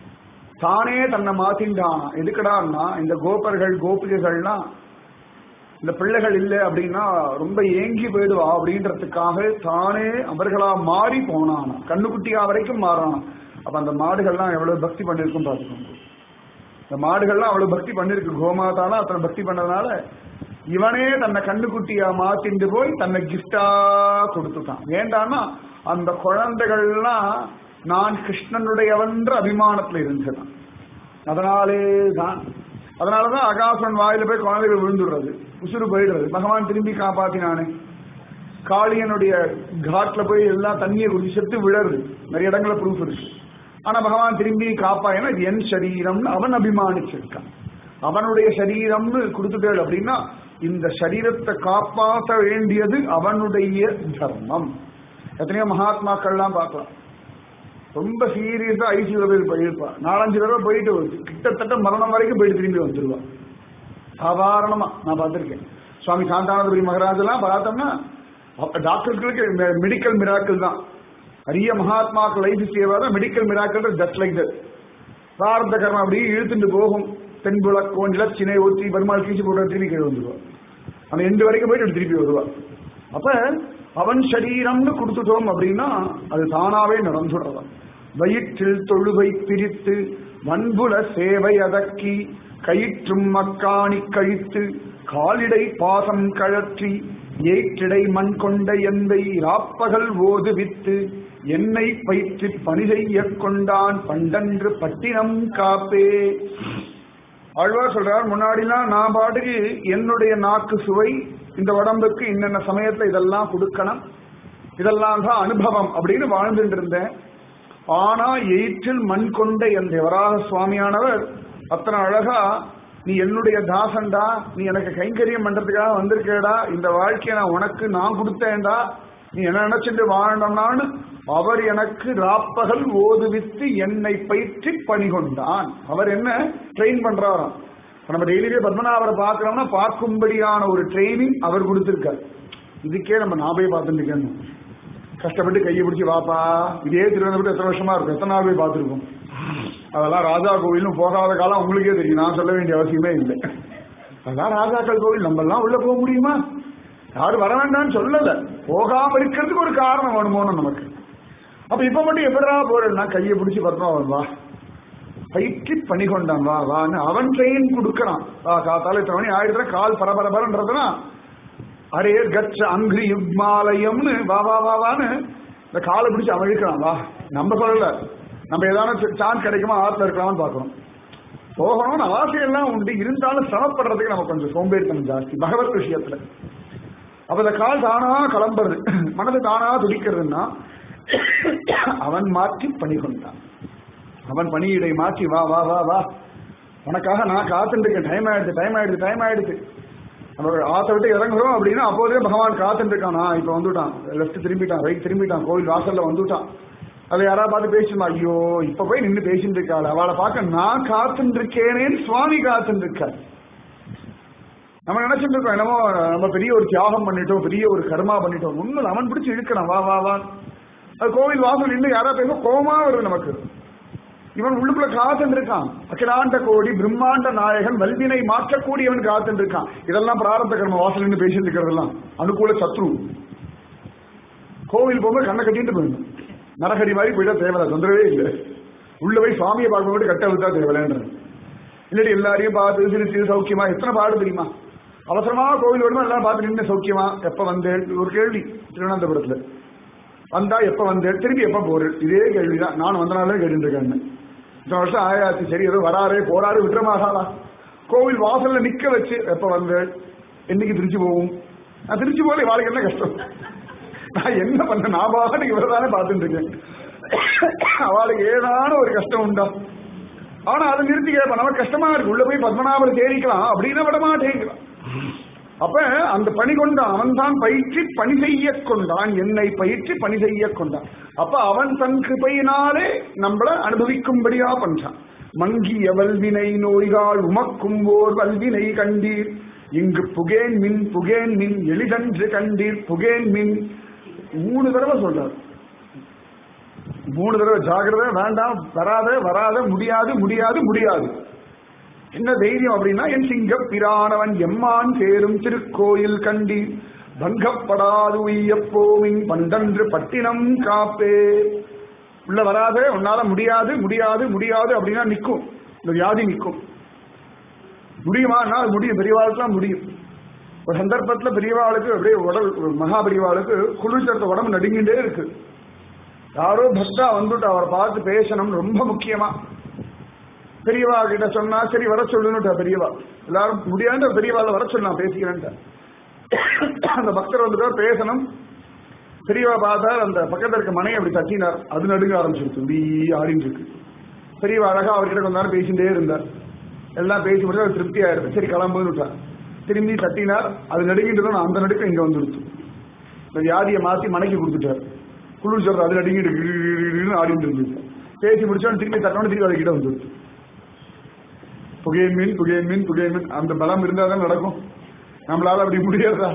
தானே தன்னை மாத்தின்றானா எதுக்கடான்னா இந்த கோபர்கள் கோபிகைகள்லாம் இந்த பிள்ளைகள் இல்லை அப்படின்னா ரொம்ப ஏங்கி போயிடுவா அப்படின்றதுக்காக தானே அவர்களா மாறி போனானா கண்ணுக்குட்டியா வரைக்கும் மாறானா அப்ப அந்த மாடுகள்லாம் எவ்வளவு பக்தி பண்ணிருக்கும் பாத்துக்கோங்க இந்த மாடுகள்லாம் அவ்வளவு பக்தி பண்ணிருக்கு கோமாதாலாம் அத்தனை பக்தி பண்ணதுனால இவனே தன்னை கண்ணுக்குட்டியா மாத்திண்டு போய் தன்னை கிஃப்டா கொடுத்துட்டான் ஏண்டான்னா அந்த குழந்தைகள்லாம் நான் கிருஷ்ணனுடையவன்ற அபிமானத்துல இருந்ததான் அதனாலே தான் அதனாலதான் அகாசன் வாயில போய் குழந்தைகள் விழுந்துடுறது உசுறு போயிடுறது பகவான் திரும்பி காப்பாத்தினானே காளியனுடைய காட்ல போய் எல்லாம் தண்ணியை குடிச்சு செத்து விழருது நிறைய இடங்கள ப்ரூஃப் இருக்கு ஆனா பகவான் திரும்பி காப்பாயனா இது என் சரீரம்னு அவன் அபிமானிச்சிருக்கான் அவனுடைய சரீரம்னு கொடுத்துட்டேள் அப்படின்னா இந்த சரீரத்தை காப்பாற்ற வேண்டியது அவனுடைய தர்மம் எத்தனையோ மகாத்மாக்கள்லாம் பார்க்கலாம் ரொம்ப சீரியஸா ஐசியூல போய் போயிருப்பா நாலஞ்சு தடவை போயிட்டு வருது கிட்டத்தட்ட மரணம் வரைக்கும் போயிட்டு திரும்பி வந்துருவா சாதாரணமா நான் பார்த்திருக்கேன் சுவாமி சாந்தானந்தபுரி மகராஜ் எல்லாம் பார்த்தோம்னா டாக்டர்களுக்கு மெடிக்கல் மிராக்கள் தான் நிறைய மகாத்மாக்கள் லைஃப் சேவா தான் medical miracles just like that பிரார்த்த கர்மம் அப்படியே இழுத்துட்டு போகும் தென்புலக்கோன் இலச்சினை ஊற்றி பெருமாள் கீச்சு போட்டு திரும்பி கீழே வந்துருவா அந்த எண்டு வரைக்கும் போயிட்டு திருப்பி வருவா அப்ப அவன் சரீரம்னு கொடுத்துட்டோம் அப்படின்னா அது தானாவே நடந்துடுறதான் வயிற்றில் தொழுவை பிரித்து வன்புல சேவை அதக்கி கயிற்றும் மக்காணி கழித்து காலிடை பாசம் கழற்றி ஏற்றிடை மண் கொண்ட எந்தை ராப்பகல் ஓது வித்து என்னை பயிற்சி பணி செய்ய கொண்டான் பண்டன்று பட்டினம் காப்பே ஆழ்வார் சொல்றார் முன்னாடிலாம் நான் பாட்டுக்கு என்னுடைய நாக்கு சுவை இந்த உடம்புக்கு இன்னென்ன சமயத்துல இதெல்லாம் கொடுக்கணும் இதெல்லாம் தான் அனுபவம் அப்படின்னு வாழ்ந்துட்டு இருந்தேன் ஆனா எயிற்றில் மண் கொண்ட என் வராக சுவாமியானவர் அத்தனை அழகா நீ என்னுடைய தாசன்டா நீ எனக்கு கைங்கரியம் பண்றதுக்காக வந்திருக்கேடா இந்த வாழ்க்கையை நான் உனக்கு நான் கொடுத்தேன்டா நீ என்ன நினைச்சிட்டு வாழணும்னான்னு அவர் எனக்கு ராப்பகல் ஓதுவித்து என்னை பயிற்சி பணிகொண்டான் அவர் என்ன ட்ரெயின் பண்றாராம் இப்ப நம்ம டெய்லியே பத்மநாபரை பார்க்கிறோம்னா பார்க்கும்படியான ஒரு ட்ரைனிங் அவர் கொடுத்திருக்கார் இதுக்கே நம்ம நான் போய் பார்த்துட்டு இருக்கணும் கஷ்டப்பட்டு கையை பிடிச்சி வாப்பா இதே திருவனந்தபுரம் எத்தனை வருஷமா இருக்கும் எத்தனை நாள் போய் பார்த்துருக்கோம் அதெல்லாம் ராஜா கோவிலும் போகாத காலம் உங்களுக்கே தெரியும் நான் சொல்ல வேண்டிய அவசியமே இல்லை அதெல்லாம் ராஜாக்கள் கோவில் நம்ம எல்லாம் உள்ள போக முடியுமா யாரும் வர வேண்டாம்னு சொல்லல போகாம இருக்கிறதுக்கு ஒரு காரணம் வேணுமோன்னு நமக்கு அப்ப இப்ப மட்டும் எப்படா போறேன்னா கையை பிடிச்சி பத்மாவன் வா பயிற்சி பண்ணி கொண்டான் வா வான்னு அவன் ட்ரெயின் கொடுக்கறான் வா காத்தால இத்தனை மணி ஆயிடுற கால் பரபரபரன்றதுனா அரே கச்ச அங்கிரி யுக்மாலயம்னு வா வா வா வான்னு இந்த காலை பிடிச்சு அவன் இழுக்கிறான் வா நம்ம சொல்லல நம்ம ஏதாவது சான்ஸ் கிடைக்குமா ஆத்துல இருக்கலாம்னு பாக்குறோம் போகணும்னு ஆசையெல்லாம் உண்டு இருந்தாலும் சிரமப்படுறதுக்கு நம்ம கொஞ்சம் சோம்பேறித்தனம் ஜாஸ்தி பகவத் விஷயத்துல அப்ப இந்த கால் தானா கிளம்புறது மனது தானா துடிக்கிறதுன்னா அவன் மாற்றி பணி கொண்டான் அவன் பணியிடை மாற்றி வா வா வா வா உனக்காக நான் காத்துட்டு இருக்கேன் டைம் ஆயிடுது டைம் ஆயிடுது டைம் ஆயிடுது நம்ம ஆத்த விட்டு இறங்குறோம் அப்படின்னா அப்போதே பகவான் காத்துட்டு இருக்கான் நான் இப்ப வந்துட்டான் லெஃப்ட் திரும்பிட்டான் ரைட் திரும்பிட்டான் கோவில் வாசல்ல வந்துட்டான் அதை யாராவது பார்த்து பேசுமா ஐயோ இப்ப போய் நின்று பேசிட்டு இருக்காள் அவளை பார்க்க நான் காத்துட்டு இருக்கேனேன்னு சுவாமி காத்துட்டு இருக்காரு நம்ம நினைச்சிட்டு இருக்கோம் என்னமோ நம்ம பெரிய ஒரு தியாகம் பண்ணிட்டோம் பெரிய ஒரு கர்மா பண்ணிட்டோம் ஒன்னும் அவன் பிடிச்சு இழுக்கிறான் வா வா வா அது கோவில் வாசல் நின்று யாரா பேச கோமா வருது நமக்கு இவன் உள்ளுக்குள்ள காத்துட்டு இருக்கான் அகிலாண்ட கோடி பிரம்மாண்ட நாயகன் வல்வினை மாற்றக்கூடியவன் காத்துட்டு இருக்கான் இதெல்லாம் பிராரத்த கர்ம வாசல் நின்று பேசிட்டு இருக்கிறதெல்லாம் அனுகூல சத்ரு கோவில் போகும்போது கண்ணை கட்டிட்டு போயிடணும் நரகடி மாதிரி போயிட்டா தேவையில்ல தொந்தரவே இல்லை உள்ள போய் சுவாமியை பார்க்க மட்டும் கட்ட விட்டா தேவையில்லைன்றது இல்லாட்டி எல்லாரையும் பார்த்து சிரிச்சு சௌக்கியமா எத்தனை பாடு தெரியுமா அவசரமா கோவில் வருமா எல்லாம் பார்த்து நின்று சௌக்கியமா எப்ப வந்தேன் ஒரு கேள்வி திருவனந்தபுரத்துல வந்தா எப்ப வந்தேன் திருப்பி எப்ப போறேன் இதே கேள்விதான் நான் வந்தனாலே கேட்டு இருக்கேன் இத்தனை வருஷம் ஆயாச்சு சரி ஏதோ வராரே போறாரு விட்டுறமாகாதா கோவில் வாசல்ல நிக்க வச்சு எப்ப வந்தேன் என்னைக்கு திருச்சி போகும் நான் திருச்சி போல வாழ்க்கை என்ன கஷ்டம் நான் என்ன பண்ண நான் பாட்டுக்கு இவரை தானே பார்த்துட்டு இருக்கேன் அவளுக்கு ஏதான ஒரு கஷ்டம் உண்டா ஆனா அதை நிறுத்தி கேட்பேன் நமக்கு கஷ்டமா இருக்கு உள்ள போய் பத்மநாபர் தேடிக்கலாம் அப்படின்னா விட மாட்டேங்கிறான் அப்ப அந்த பணி கொண்டான் அவன் தான் பயிற்சி பணி செய்ய கொண்டான் என்னை பயிற்சி பணி செய்ய கொண்டான் அப்ப அவன் தன் கிருபையினாலே நம்மள அனுபவிக்கும்படியா பண்றான் மங்கிய வல்வினை நோய்கால் உமக்கும் ஓர் வல்வினை கண்டீர் இங்கு புகேன் மின் புகேன் மின் எளிதன்று கண்டீர் புகேன் மின் மூணு தடவை சொல்றார் மூணு தடவை ஜாகிரதை வேண்டாம் வராத வராத முடியாது முடியாது முடியாது என்ன தைரியம் அப்படின்னா என் சிங்க பிரானவன் எம்மான் சேரும் திருக்கோயில் கண்டி பங்கப்படாது உய்யப்போமின் பண்டன்று பட்டினம் காப்பே உள்ள வராத உன்னால முடியாது முடியாது முடியாது அப்படின்னா நிக்கும் இந்த வியாதி நிக்கும் முடியுமா என்னால் முடியும் பெரியவாளுக்குலாம் முடியும் ஒரு சந்தர்ப்பத்துல பெரியவாளுக்கு அப்படியே உடல் மகா பெரியவாளுக்கு குளிர்ச்சத்த உடம்பு நடுங்கிட்டே இருக்கு யாரோ பக்தா வந்துட்டு அவரை பார்த்து பேசணும் ரொம்ப முக்கியமா பெரியவா கிட்ட சொன்னா சரி வர சொல்லுன்னுட்டா பெரியவா எல்லாரும் முடியாத பெரியவாள வர சொல்லு நான் பேசிக்கிறேன்ட்ட அந்த பக்தர் வந்துட்டு பேசணும் பெரியவா பார்த்தா அந்த பக்கத்துல இருக்க மனையை அப்படி தட்டினார் அது நடுங்க ஆரம்பிச்சிருக்கு இப்படி ஆடிட்டு இருக்கு பெரியவா அழகா அவர்கிட்ட கொஞ்ச நேரம் பேசிட்டே இருந்தார் எல்லாம் பேசி முடிச்சு அவர் திருப்தி ஆயிருக்கு சரி கிளம்புன்னு விட்டார் திரும்பி தட்டினார் அது நடுங்கிட்டு அந்த நடுக்கம் இங்க வந்துடுச்சு இந்த வியாதியை மாத்தி மனைக்கு கொடுத்துட்டார் குளிர் சொல்ற அது நடுங்கிட்டு ஆடிட்டு இருந்துச்சு பேசி முடிச்சோன்னு திரும்பி தட்டோன்னு திரும்பி அதுக்கிட்ட வந்துடுச்சு புகையின் மீன் புகையின் மீன் புகையின் மீன் அந்த பலம் இருந்தா தான் நடக்கும் நம்மளால அப்படி முடியாதா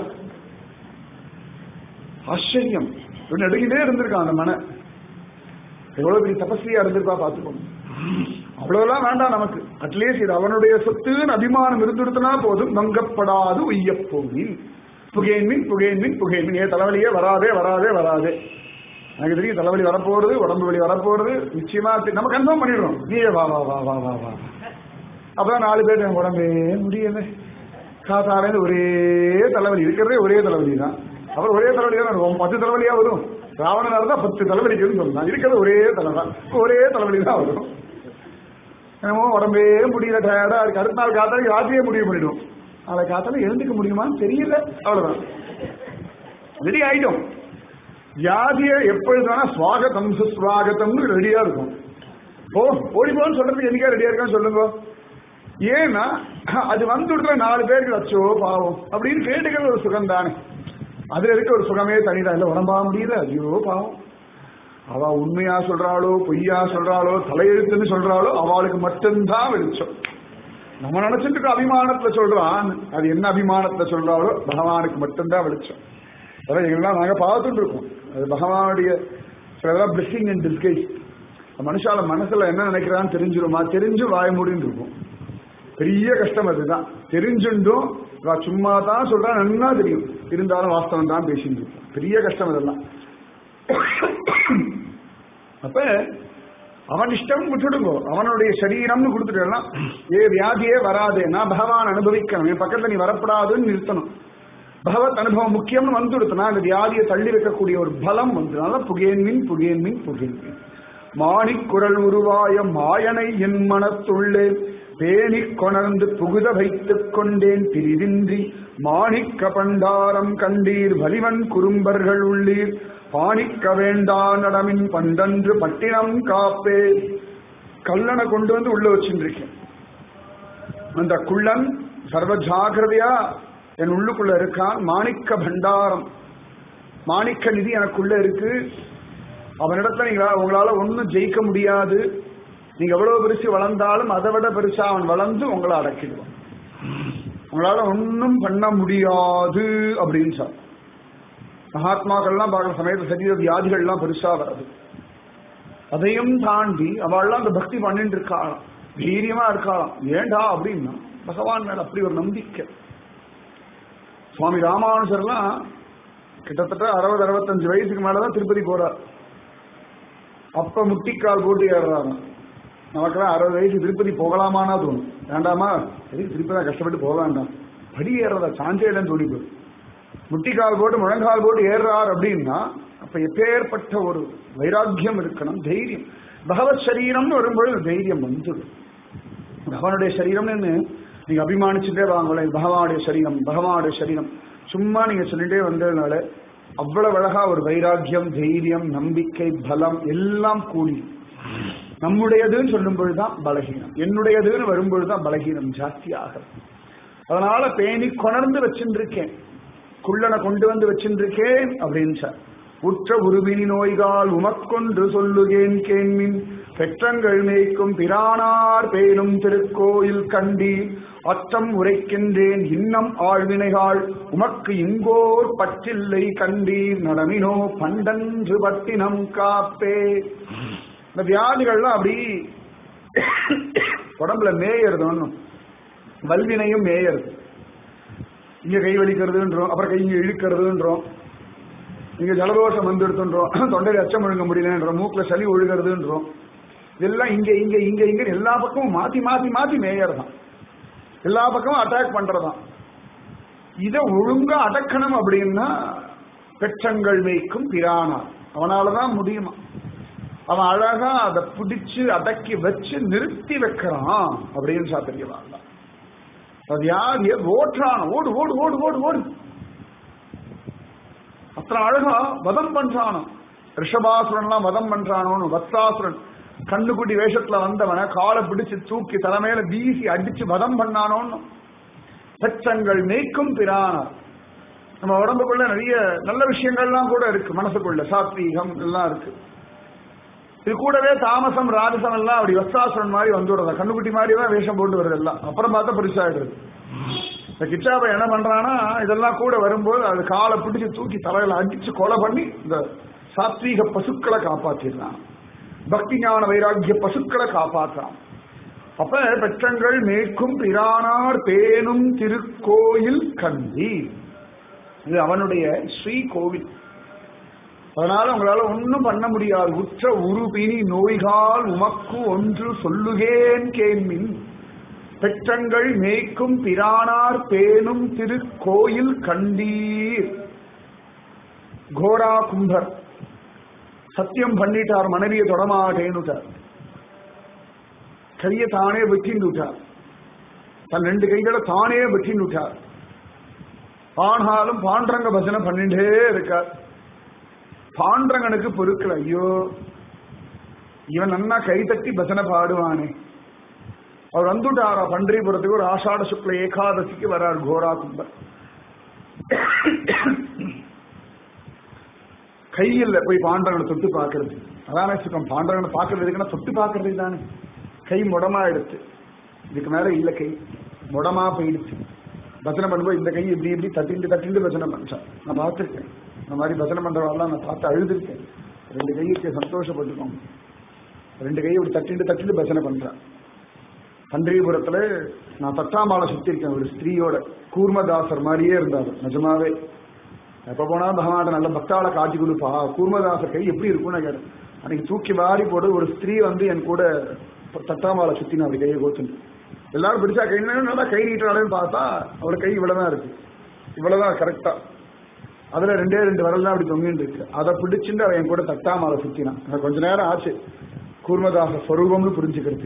ஆச்சரியம் நடுங்கிட்டே இருந்திருக்கான் அந்த மன எவ்வளவு பெரிய தபஸ்வியா இருந்திருப்பா பாத்துக்கோங்க அவ்வளவுலாம் வேண்டாம் நமக்கு அட்லீஸ்ட் இது அவனுடைய சொத்துன்னு அபிமானம் இருந்துடுத்துனா போதும் நங்கப்படாது உய்யப்போவில் புகையின் மீன் புகையின் மீன் புகையின் மீன் ஏ தலைவலியே வராதே வராதே வராதே எனக்கு தெரியும் தலைவலி வரப்போறது உடம்பு வலி வரப்போறது நிச்சயமா தெ- நம்ம கன்ஃபார்ம் பண்ணிடுறோம் நீயே வா வா வா வா வா வா அப்பதான் நாலு பேர் எனக்கு உடம்பே முடியல காத்தாலேருந்து ஒரே தலைவலி இருக்கிறதே ஒரே தலைவலி தான் அப்புறம் ஒரே தலைவலி தான் வரும் பத்து தலைவலியா வரும் ராவணனா இருந்தா பத்து தலைவலிக்குன்னு சொல்லலாம் இருக்கிறது ஒரே தலை தான் ஒரே தலைவலி தான் வரும் என்னமோ உடம்பே முடியல டயர்டா இருக்கு அடுத்த நாள் காத்தாலும் ராத்திரியே முடிவு பண்ணிடும் நாளை காத்தாலும் எழுந்துக்க முடியுமான்னு தெரியல அவ்வளவுதான் ரெடி ஆயிடும் வியாதியை எப்பொழுது வேணா சுவாகத்தம் சுஸ்வாகத்தம்னு ரெடியா இருக்கும் ஓ ஓடி போன்னு சொல்றதுக்கு என்னைக்கா ரெடியா இருக்கான்னு சொல்லுங்க ஏன்னா அது வந்துடுற நாலு பேருக்கு வச்சோ பாவம் அப்படின்னு கேட்டுக்கிற ஒரு சுகம் தானே அதுல இருக்க ஒரு சுகமே தனிதான் இல்ல உடம்பா முடியல ஐயோ பாவம் அவ உண்மையா சொல்றாளோ பொய்யா சொல்றாளோ தலையெழுத்துன்னு சொல்றாளோ அவளுக்கு மட்டும்தான் வெளிச்சம் நம்ம நினைச்சிட்டு இருக்க அபிமானத்துல சொல்றான் அது என்ன அபிமானத்துல சொல்றாளோ பகவானுக்கு மட்டும்தான் வெளிச்சம் அதான் எங்கெல்லாம் நாங்க பார்த்துட்டு இருக்கோம் அது பகவானுடைய சிலதெல்லாம் பிளஸிங் அண்ட் டிஸ்கைஸ் மனுஷால மனசுல என்ன நினைக்கிறான்னு தெரிஞ்சிருமா தெரிஞ்சு வாய மூடின்னு இருக்கும் பெரிய கஷ்டம் அதுதான் தெரிஞ்சுண்டும் இவன் சும்மா தான் சொல்றா நன்னா தெரியும் இருந்தாலும் வாஸ்தவம் தான் பேசிட்டு இருக்கும் பெரிய கஷ்டம் இதெல்லாம் அப்ப அவன் இஷ்டம் விட்டுடுங்கோ அவனுடைய சரீரம்னு கொடுத்துட்டா ஏ வியாதியே வராதே நான் பகவான் அனுபவிக்கணும் என் பக்கத்துல நீ வரப்படாதுன்னு நிறுத்தணும் பகவத் அனுபவம் முக்கியம்னு வந்துடுத்துனா அந்த வியாதியை தள்ளி வைக்கக்கூடிய ஒரு பலம் வந்ததுனால புகேன் மின் புகேன் மின் புகேன் மின் மாணிக் குரல் உருவாய மாயனை என் மனத்துள்ளே பேணிக் கொணர்ந்து புகுத வைத்துக் கொண்டேன் பிரிவின்றி மாணிக்க பண்டாரம் கண்டீர் வலிவன் குறும்பர்கள் உள்ளீர் பாணிக்க வேண்டா நடமின் பண்டன்று பட்டினம் காப்பே கல்லனை கொண்டு வந்து உள்ள வச்சுருக்கேன் அந்த குள்ளன் சர்வ ஜாகிரதையா என் உள்ளுக்குள்ள இருக்கான் மாணிக்க பண்டாரம் மாணிக்க நிதி எனக்குள்ள இருக்கு அவனிடத்துல நீங்க உங்களால ஒன்னும் ஜெயிக்க முடியாது நீங்க எவ்வளவு பெருசு வளர்ந்தாலும் அதை விட பெருசா அவன் வளர்ந்து உங்களை அடக்கிடுவான் உங்களால ஒன்னும் பண்ண முடியாது அப்படின்னு சொல் மகாத்மாக்கள்லாம் பார்க்குற சமயத்துல சரீர வியாதிகள்லாம் பெருசா வராது அதையும் தாண்டி அவள்லாம் அந்த பக்தி பண்ணிட்டு இருக்காளாம் தைரியமா இருக்காளாம் ஏண்டா அப்படின்னா பகவான் மேல அப்படி ஒரு நம்பிக்கை சுவாமி ராமானுஜர்லாம் கிட்டத்தட்ட அறுபது அறுபத்தஞ்சு வயசுக்கு மேலதான் திருப்பதி போறார் அப்ப முட்டிக்கால் போட்டு ஏறுறாங்க நமக்கெல்லாம் அறுபது வயசு திருப்பதி போகலாமானா தோணும் வேண்டாமா எதுக்கு திருப்பதி தான் கஷ்டப்பட்டு போக வேண்டாம் படி ஏறதா சாஞ்சே இல்லைன்னு சொல்லி போய் முட்டிக்கால் போட்டு முழங்கால் போட்டு ஏறுறார் அப்படின்னா அப்ப எப்பேற்பட்ட ஒரு வைராக்கியம் இருக்கணும் தைரியம் பகவத் சரீரம்னு வரும்பொழுது தைரியம் வந்துடும் பகவானுடைய சரீரம்னு நீங்க அபிமானிச்சுட்டே வாங்கல பகவானுடைய சரீரம் பகவானுடைய சரீரம் சும்மா நீங்க சொல்லிட்டே வந்ததுனால அவ்வளவு அழகா ஒரு வைராக்கியம் தைரியம் நம்பிக்கை பலம் எல்லாம் கூடி நம்முடையதுன்னு சொல்லும் பொழுதுதான் பலகீனம் என்னுடையதுன்னு வரும்பொழுதுதான் பலகீனம் ஜாஸ்தியாக அதனால பேணி கொணர்ந்து வச்சுருக்கேன் குள்ளனை கொண்டு வந்து வச்சுருக்கேன் அப்படின்னு சார் உற்ற உருவினி நோய்கால் உமக்கொன்று சொல்லுகேன் கேண்மின் பெற்றங்கள் மேய்க்கும் பிரானார் பேணும் திருக்கோயில் கண்டி அற்றம் உரைக்கின்றேன் இன்னம் ஆழ்வினைகாள் உமக்கு இங்கோர் பற்றில்லை கண்டீர் நடமினோ பண்டன்று பட்டினம் காப்பே இந்த வியாதிகள்லாம் அப்படி உடம்புல மேயறது ஒன்றும் வல்வினையும் மேயறது இங்க கை வலிக்கிறதுன்றோம் அப்புறம் கை இங்க இழுக்கிறதுன்றோம் இங்க ஜலதோஷம் வந்து எடுத்துன்றோம் தொண்டையில அச்சம் ஒழுங்க முடியலன்றோம் மூக்குல சளி ஒழுகிறதுன்றோம் இதெல்லாம் இங்க இங்க இங்க இங்க எல்லா பக்கமும் மாத்தி மாத்தி மாத்தி மேயறதான் எல்லா பக்கமும் அட்டாக் பண்றதாம் இத ஒழுங்கா அடக்கணும் அப்படின்னா பெற்றங்கள் மேய்க்கும் பிரானா அவனாலதான் முடியுமா அவன் அழகா அதை பிடிச்சு அடக்கி வச்சு நிறுத்தி வைக்கிறான் அப்படின்னு சாத்திரியவாங்க அது யார் ஓட்டுறான் ஓடு ஓடு ஓடு ஓடு ஓடு அத்தனை அழகா வதம் பண்றானோ ரிஷபாசுரன்லாம் வதம் பண்றானோன்னு வத்சாசுரன் கண்ணுக்குட்டி வேஷத்துல வந்தவன காலை பிடிச்சு தூக்கி தலைமையில வீசி அடிச்சு வதம் பண்ணானோன்னு பெற்றங்கள் மேய்க்கும் பிரானார் நம்ம உடம்புக்குள்ள நிறைய நல்ல விஷயங்கள்லாம் கூட இருக்கு மனசுக்குள்ள சாத்வீகம் எல்லாம் இருக்கு இது கூடவே தாமசம் ராஜசம் எல்லாம் அப்படி வஸ்தாசுரன் மாதிரி வந்துடுறதா கண்ணுக்குட்டி மாதிரி தான் வேஷம் போட்டு வருது எல்லாம் அப்புறம் பார்த்தா பெருசாயிடுது இந்த கிச்சாபை என்ன பண்றான்னா இதெல்லாம் கூட வரும்போது அது காலை பிடிச்சு தூக்கி தலையில அடிச்சு கொலை பண்ணி இந்த சாத்வீக பசுக்களை காப்பாத்திடுறான் பக்தி ஞான வைராக்கிய பசுக்களை காப்பாற்றான் அப்ப பெற்றங்கள் மேற்கும் பிரானார் பேணும் திருக்கோயில் கந்தி இது அவனுடைய ஸ்ரீ கோவில் அதனால உங்களால ஒன்னும் பண்ண முடியாது உற்ற உருபினி நோய்கால் உமக்கு ஒன்று சொல்லுகேன் கேண்மின் பெற்றங்கள் மேய்க்கும் பிரானார் பேணும் திருக்கோயில் கண்டீர் கோரா கும்பர் சத்தியம் பண்ணிட்டார் மனைவியை தொடமாட்டேன்னுட்டார் கையை தானே வெட்டின்னுட்டார் தன் ரெண்டு கைகளை தானே வெட்டின்னுட்டார் ஆனாலும் பாண்டரங்க பஜனை பண்ணிட்டே இருக்கார் பாண்டரங்கனுக்கு பொருட்கள் ஐயோ இவன் நன்னா கை தட்டி பஜனை பாடுவானே அவர் வந்துட்டாரா பன்றிபுரத்துக்கு ஒரு ஆஷாட சுக்ல ஏகாதசிக்கு வர்றார் கோரா கும்பர் கையில் போய் பாண்டவனை தொட்டு பார்க்கறது அதானே சுகம் பாண்டவனை பார்க்கறது இருக்குன்னா தொட்டு பார்க்கறது தானே கை முடமா எடுத்து இதுக்கு மேல இல்ல கை முடமா போயிடுச்சு பஜனை பண்ணும்போது இந்த கை இப்படி இப்படி தட்டிண்டு தட்டிண்டு பஜனை பண்ணான் நான் பார்த்துருக்கேன் இந்த மாதிரி பஜனை பண்றவாள்லாம் நான் பார்த்து அழுதுருக்கேன் ரெண்டு கைக்கு சந்தோஷப்பட்டுக்கோங்க ரெண்டு கையை இப்படி தட்டிண்டு தட்டிண்டு பஜனை பண்றேன் பன்றியபுரத்துல நான் தட்டாமாலை சுத்திருக்கேன் ஒரு ஸ்திரீயோட கூர்மதாசர் மாதிரியே இருந்தார் நிஜமாவே எப்ப போனாலும் பகவான் நல்ல பக்தாளை காட்சி கொடுப்பா கூர்மதாசர் கை எப்படி இருக்கும்னு நான் கேட்டேன் அன்னைக்கு தூக்கி வாரி போட்டு ஒரு ஸ்திரீ வந்து என் கூட தட்டாமாலை சுத்தினா அப்படி கையை கோத்துண்டு எல்லாரும் பிடிச்சா கை நல்லா கை நீட்டுறாளேன்னு பார்த்தா அவரோட கை இவ்வளவுதான் இருக்கு இவ்வளவுதான் கரெக்டா அதுல ரெண்டே ரெண்டு விரல் தான் அப்படி தொங்கிட்டு இருக்கு அதை பிடிச்சிட்டு அவன் என் கூட தட்டாமாலை சுத்தினான் எனக்கு கொஞ்ச நேரம் ஆச்சு கூர்மதாச ஸ்வரூபம்னு புரிஞ்சுக்கிறது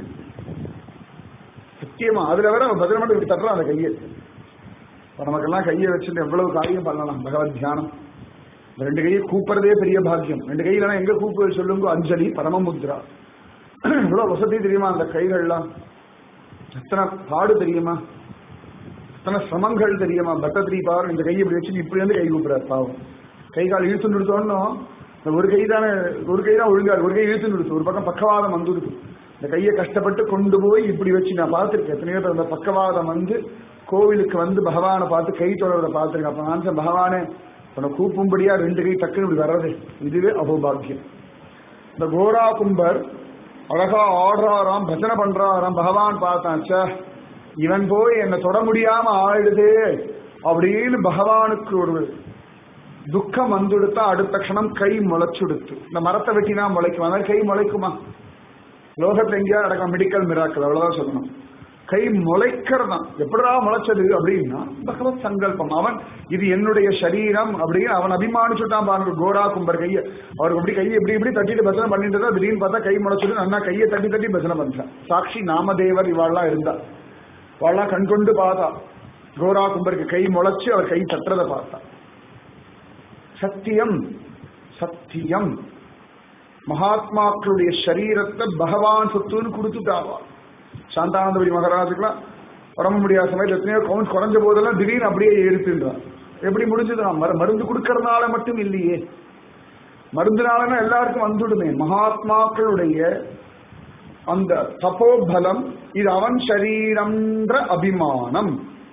சத்தியமா அதுல வேற அவன் பதில் மட்டும் இப்படி தட்டுறான் அந்த கையை இப்ப நமக்கெல்லாம் கையை வச்சுட்டு எவ்வளவு காரியம் பண்ணலாம் பகவத் தியானம் இந்த ரெண்டு கையை கூப்பிடுறதே பெரிய பாக்கியம் ரெண்டு கையில எங்க கூப்பு சொல்லுங்க அஞ்சலி பரமமுத்ரா இவ்வளவு வசதி தெரியுமா அந்த கைகள்லாம் எத்தனை பாடு தெரியுமா எத்தனை சிரமங்கள் தெரியுமா பட்டத்திரி பாரு இந்த கையை இப்படி வச்சு இப்படி வந்து கை கூப்பிடுறாரு பாவம் கை கால் இழுத்து நிறுத்தோன்னும் இந்த ஒரு கை தானே ஒரு கை தான் ஒழுங்கா இருக்கு. ஒரு கை இழுத்து நிறுத்து ஒரு பக்கம் பக்கவாதம் வந்துடுது இந்த கையை கஷ்டப்பட்டு கொண்டு போய் இப்படி வச்சு நான் பார்த்திருக்கேன் எத்தனையோ பேர் அந்த பக்கவாதம் வந்து கோவிலுக்கு வந்து பகவானை பார்த்து கை தொடர்றத பார்த்திருக்கேன் அப்ப நான் சொன்னேன், பகவானே உன்னை கூப்பும்படியா ரெண்டு கை டக்குன்னு இப்படி வர்றது இதுவே அகோபாக்கியம் இந்த கோரா கும்பர் அழகா ஆடுறாராம் பஜனை பண்றாராம் பகவான் பார்த்தான் ச்சே இவன் போய் என்னை தொட முடியாம ஆயிடுதே அப்படின்னு பகவானுக்கு ஒரு துக்கம் வந்துடுத்தா அடுத்த க்ஷணம் கை முளைச்சுடுத்து இந்த மரத்தை வெட்டினா முளைக்கும் அதாவது கை முளைக்குமா லோகத்துல எங்கேயாவது நடக்கும் மெடிக்கல் மிராக்கள் அவ்வளவுதான் சொல்லணும் கை முளைக்கிறதான் எப்படிடா முளைச்சது அப்படின்னா பகவத் சங்கல்பம் அவன் இது என்னுடைய சரீரம் அப்படின்னு அவன் அபிமானிச்சுட்டான் பாருங்க கோரா கும்பர் கையை அவருக்கு அப்படி கையை இப்படி இப்படி தட்டிட்டு பஜனை பண்ணிட்டு இருந்தா திடீர்னு பார்த்தா கை முளைச்சிட்டு நல்லா கையை தட்டி தட்டி பஜனை பண்றான் சாட்சி நாமதேவர் இவாள்லாம் இருந்தா இவாள்லாம் கண் கொண்டு பார்த்தா கோரா கும்பருக்கு கை முளைச்சு அவர் கை தட்டுறதை பார்த்தா சத்தியம் சத்தியம் மகாத்மாக்களுடைய சரீரத்தை பகவான் சொத்துன்னு கொடுத்துட்டாவா சாந்தானந்தபுரி மகாராஜுக்கெல்லாம் உடம்பு முடியாத சமயத்தில் எத்தனையோ கவுண்ட் குறைஞ்ச போதெல்லாம் திடீர்னு அப்படியே ஏறுத்துன்றான் எப்படி முடிஞ்சதுதான் மரு மருந்து கொடுக்கறதுனால மட்டும் இல்லையே மருந்துனாலனா எல்லாருக்கும் வந்துடுமே மகாத்மாக்களுடைய அந்த தபோபலம் இது அவன் சரீரம்ன்ற அபிமானம்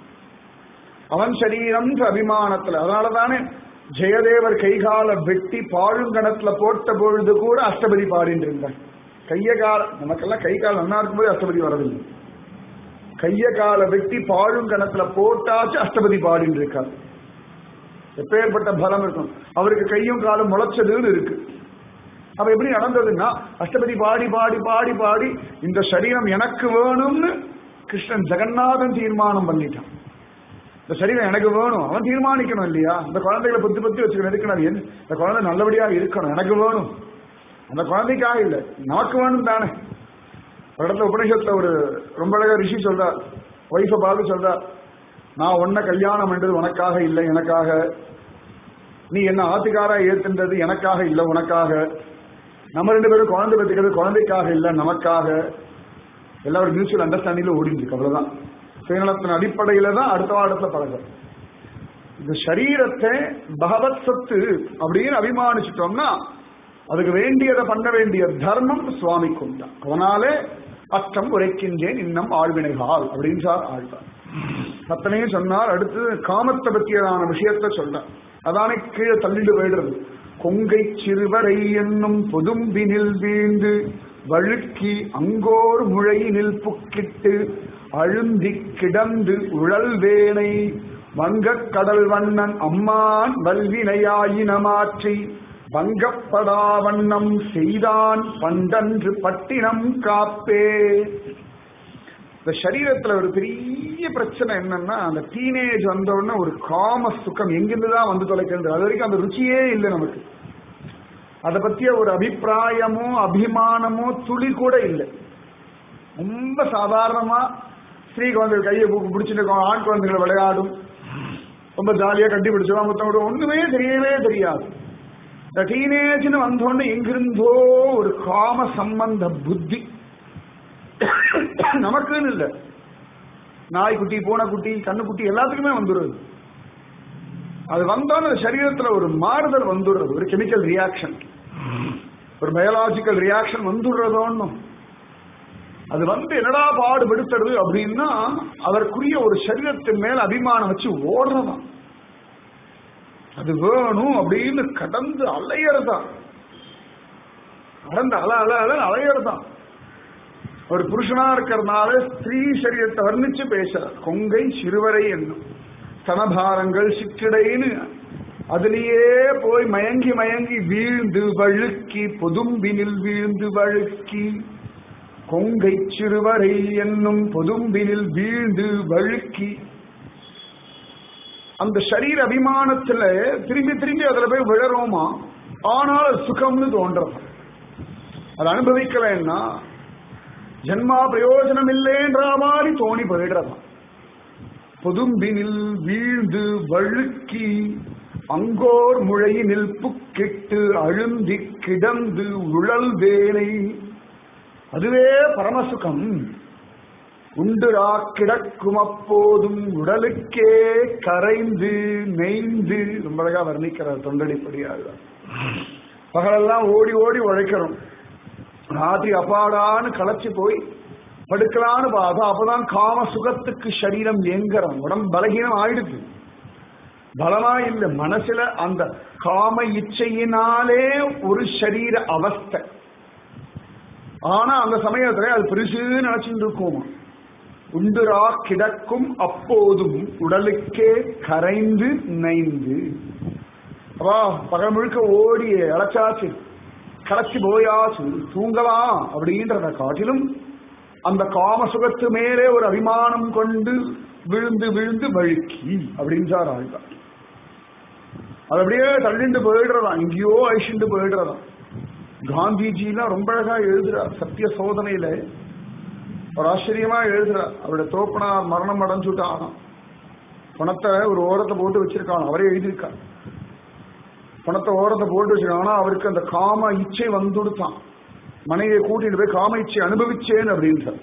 அவன் சரீரம்ன்ற அபிமானத்துல அதனாலதானே ஜெயதேவர் கைகால வெட்டி பாழுங்கணத்துல போட்ட பொழுது கூட அஷ்டபதி பாடிட்டு இருந்தார் கைய கால நமக்கெல்லாம் கை கால் நல்லா இருக்கும்போது அஷ்டபதி வரதில்லை கைய கால வெட்டி பாழுங்கணத்துல போட்டாச்சு அஷ்டபதி பாடிட்டு இருக்கார் எப்பேற்பட்ட பலம் இருக்கும் அவருக்கு கையும் காலும் முளைச்சதுன்னு இருக்கு அப்ப எப்படி நடந்ததுன்னா அஷ்டபதி பாடி பாடி பாடி பாடி இந்த சரீரம் எனக்கு வேணும்னு கிருஷ்ணன் ஜெகநாதன் தீர்மானம் பண்ணிட்டான் இந்த சரீரம் எனக்கு வேணும் அவன் தீர்மானிக்கணும் இல்லையா இந்த குழந்தைகளை பத்தி பத்தி வச்சுக்கணும் எதுக்கு இந்த குழந்தை நல்லபடியா இருக்கணும் எனக்கு வேணும் அந்த குழந்தைக்காக இல்லை நமக்கு வேணும் தானே ஒரு இடத்துல உபநிஷத்துல ஒரு ரொம்ப அழகா ரிஷி சொல்றார் ஒய்ஃபை பார்த்து சொல்றார் நான் உன்னை கல்யாணம் பண்றது உனக்காக இல்லை எனக்காக நீ என்ன ஆத்துக்காரா ஏத்துன்றது எனக்காக இல்லை உனக்காக நம்ம ரெண்டு பேரும் குழந்தை பெற்றுக்கிறது குழந்தைக்காக இல்லை நமக்காக எல்லாம் ஒரு மியூச்சுவல் அண்டர்ஸ்டாண்டிங்ல ஓடிட்டு இருக்கு அவ்வளவுதான் சுயநலத்தின் அடிப்படையில தான் அடுத்த வாரத்துல பழகும் இந்த சரீரத்தை பகவத் சொத்து அப்படின்னு அபிமானிச்சிட்டோம்னா அதுக்கு வேண்டியதை பண்ண வேண்டிய தர்மம் சுவாமிக்கு உண்டா அதனாலே அச்சம் உரைக்கின்றேன் இன்னும் ஆழ்வினைகால் அப்படின்னு சார் ஆழ்வார் அத்தனையும் சொன்னார் அடுத்து காமத்தை பற்றியதான விஷயத்த சொல்றார் அதானே கீழே தள்ளிட்டு போயிடுறது கொங்கை சிறுவரை என்னும் பொதும்பினில் வீழ்ந்து வழுக்கி அங்கோர் முழையினில் புக்கிட்டு அழுந்தி கிடந்து உழல்வேனை வங்கக் கடல் வண்ணன் அம்மான் வல்வினையாயின மாற்றி வங்கப்படா வண்ணம் செய்தான் பண்டன்று பட்டினம் காப்பே இந்த சரீரத்துல ஒரு பெரிய பிரச்சனை என்னன்னா அந்த டீனேஜ் வந்த உடனே ஒரு காம சுகம் எங்கிருந்து தான் வந்து தொலைக்கிறது அது வரைக்கும் அந்த ருச்சியே இல்லை நமக்கு அதை பத்திய ஒரு அபிப்பிராயமோ அபிமானமோ துளி கூட இல்லை ரொம்ப சாதாரணமா ஸ்ரீ குழந்தைகள் கையை பிடிச்சிட்டு ஆண் குழந்தைகள் விளையாடும் ரொம்ப ஜாலியா கட்டி பிடிச்சிடும் மொத்தம் விடும் ஒண்ணுமே தெரியவே தெரியாது இந்த டீனேஜ்னு வந்தோடனே எங்கிருந்தோ ஒரு காம சம்பந்த புத்தி நமக்குன்னு இல்லை நாய்க்குட்டி பூனைக்குட்டி கண்ணுக்குட்டி எல்லாத்துக்குமே வந்துடுறது அது வந்தாலும் அந்த சரீரத்துல ஒரு மாறுதல் வந்துடுறது ஒரு கெமிக்கல் ரியாக்ஷன் ஒரு பயாலாஜிக்கல் ரியாக்ஷன் வந்துடுறதோன்னு அது வந்து என்னடா பாடுபடுத்துறது அப்படின்னா அதற்குரிய ஒரு சரீரத்தின் மேல அபிமானம் வச்சு ஓடுறதான் அது வேணும் அப்படின்னு கடந்து அலையறதான் கடந்து அல அல அல அலையறதான் ஒரு புருஷனா இருக்கிறதுனால ஸ்திரீ சரீரத்தை வர்ணிச்சு பேசுறார் கொங்கை சிறுவரை என்னும் ஸ்தனபாரங்கள் சிற்றிடைன்னு அதுலயே போய் மயங்கி மயங்கி வீழ்ந்து வழுக்கி பொதும்பினில் வீழ்ந்து வழுக்கி கொங்கை சிறுவரை என்னும் பொதும்பினில் வீழ்ந்து வழுக்கி அந்த சரீர அபிமானத்துல திரும்பி திரும்பி அதுல போய் விழறோமா ஆனால் அது சுகம்னு தோன்றது அதை அனுபவிக்கலைன்னா ஜென்மா பிரயோஜனம் இல்லைன்ற மாதிரி தோணி போயிடுறதாம் பொதும்பினில் வீழ்ந்து வழுக்கி அங்கோர் முழையினில் புக்கிட்டு அழுந்தி கிடந்து உழல் வேலை அதுவே பரமசுகம் உண்டுரா கிடக்கும் அப்போதும் உடலுக்கே கரைந்து நெய்ந்து ரொம்ப அழகா வர்ணிக்கிறார் தொண்டடிப்படியாக பகலெல்லாம் ஓடி ஓடி உழைக்கிறோம் ராத்திரி அப்பாடான்னு களைச்சு போய் படுக்கலான்னு பார்த்தா அப்பதான் காம சுகத்துக்கு சரீரம் ஏங்குறான் உடம்பு பலகீனம் ஆயிடுது பலமா இல்ல மனசுல அந்த காம இச்சையினாலே ஒரு சரீர அவஸ்தை ஆனா அந்த சமயத்துல அது பெருசுன்னு நினைச்சுட்டு இருக்குமா உண்டுரா கிடக்கும் அப்போதும் உடலுக்கே கரைந்து நைந்து அப்பா பகல் முழுக்க ஓடி அழைச்சாச்சு களைச்சு போயாச்சு தூங்கலாம் அப்படின்றத காட்டிலும் அந்த காம சுகத்து மேலே ஒரு அபிமானம் கொண்டு விழுந்து விழுந்து வழுக்கி அப்படின்றார் ஆழ்வார் அது அப்படியே தள்ளிண்டு போயிடுறதாம் எங்கேயோ அழிச்சுண்டு போயிடுறதாம் காந்திஜிலாம் ரொம்ப அழகா எழுதுறார் சத்திய சோதனையில ஒரு ஆச்சரியமா எழுதுறார் அவருடைய தோப்பனார் மரணம் அடைஞ்சுட்டாராம் பணத்தை ஒரு ஓரத்தை போட்டு வச்சிருக்கான் அவரே எழுதியிருக்கார் பணத்தை ஓரத்தை போட்டு வச்சிருக்கான் ஆனா அவருக்கு அந்த காம இச்சை வந்துடுத்தான் மனைவியை கூட்டிட்டு போய் காம இச்சை அனுபவிச்சேன் அப்படின்றார்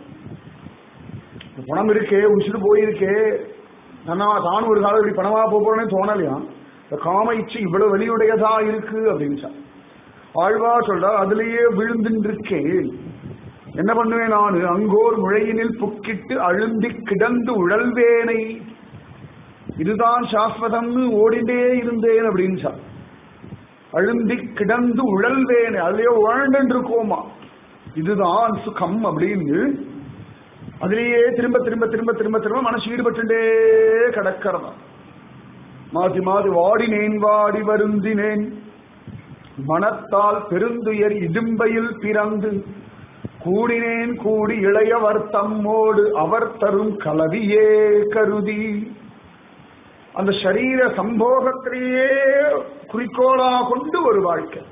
பணம் இருக்கே உசுறு போயிருக்கே நான் தான் ஒரு காலம் இப்படி பணமா போறேன்னு தோணலையா இந்த காம இச்சை இவ்வளவு வெளியுடையதா இருக்கு அப்படின்னு ஆழ்வா சொல்றார் அதுலயே விழுந்துருக்கேன் என்ன பண்ணுவேன் நான் அங்கோர் முழையினில் புக்கிட்டு அழுந்தி கிடந்து உழல்வேனை இதுதான் சாஸ்வதம்னு ஓடிண்டே இருந்தேன் அப்படின்னு சார் அழுந்தி கிடந்து உழல்வேனை அதுலயே உழண்டு இருக்கோமா இதுதான் சுகம் அப்படின்னு அதுலயே திரும்ப திரும்ப திரும்ப திரும்ப திரும்ப மனசு ஈடுபட்டுட்டே கிடக்கிறதா மாத்தி மாத்தி வாடினேன் வாடி வருந்தினேன் மனத்தால் பெருந்துயர் இடும்பையில் பிறந்து கூடினேன் கூடி இளையவர் தம்மோடு அவர் தரும் கலவியே கருதி அந்த சரீர சம்போகத்திலேயே குறிக்கோளா கொண்டு ஒரு வாழ்க்கை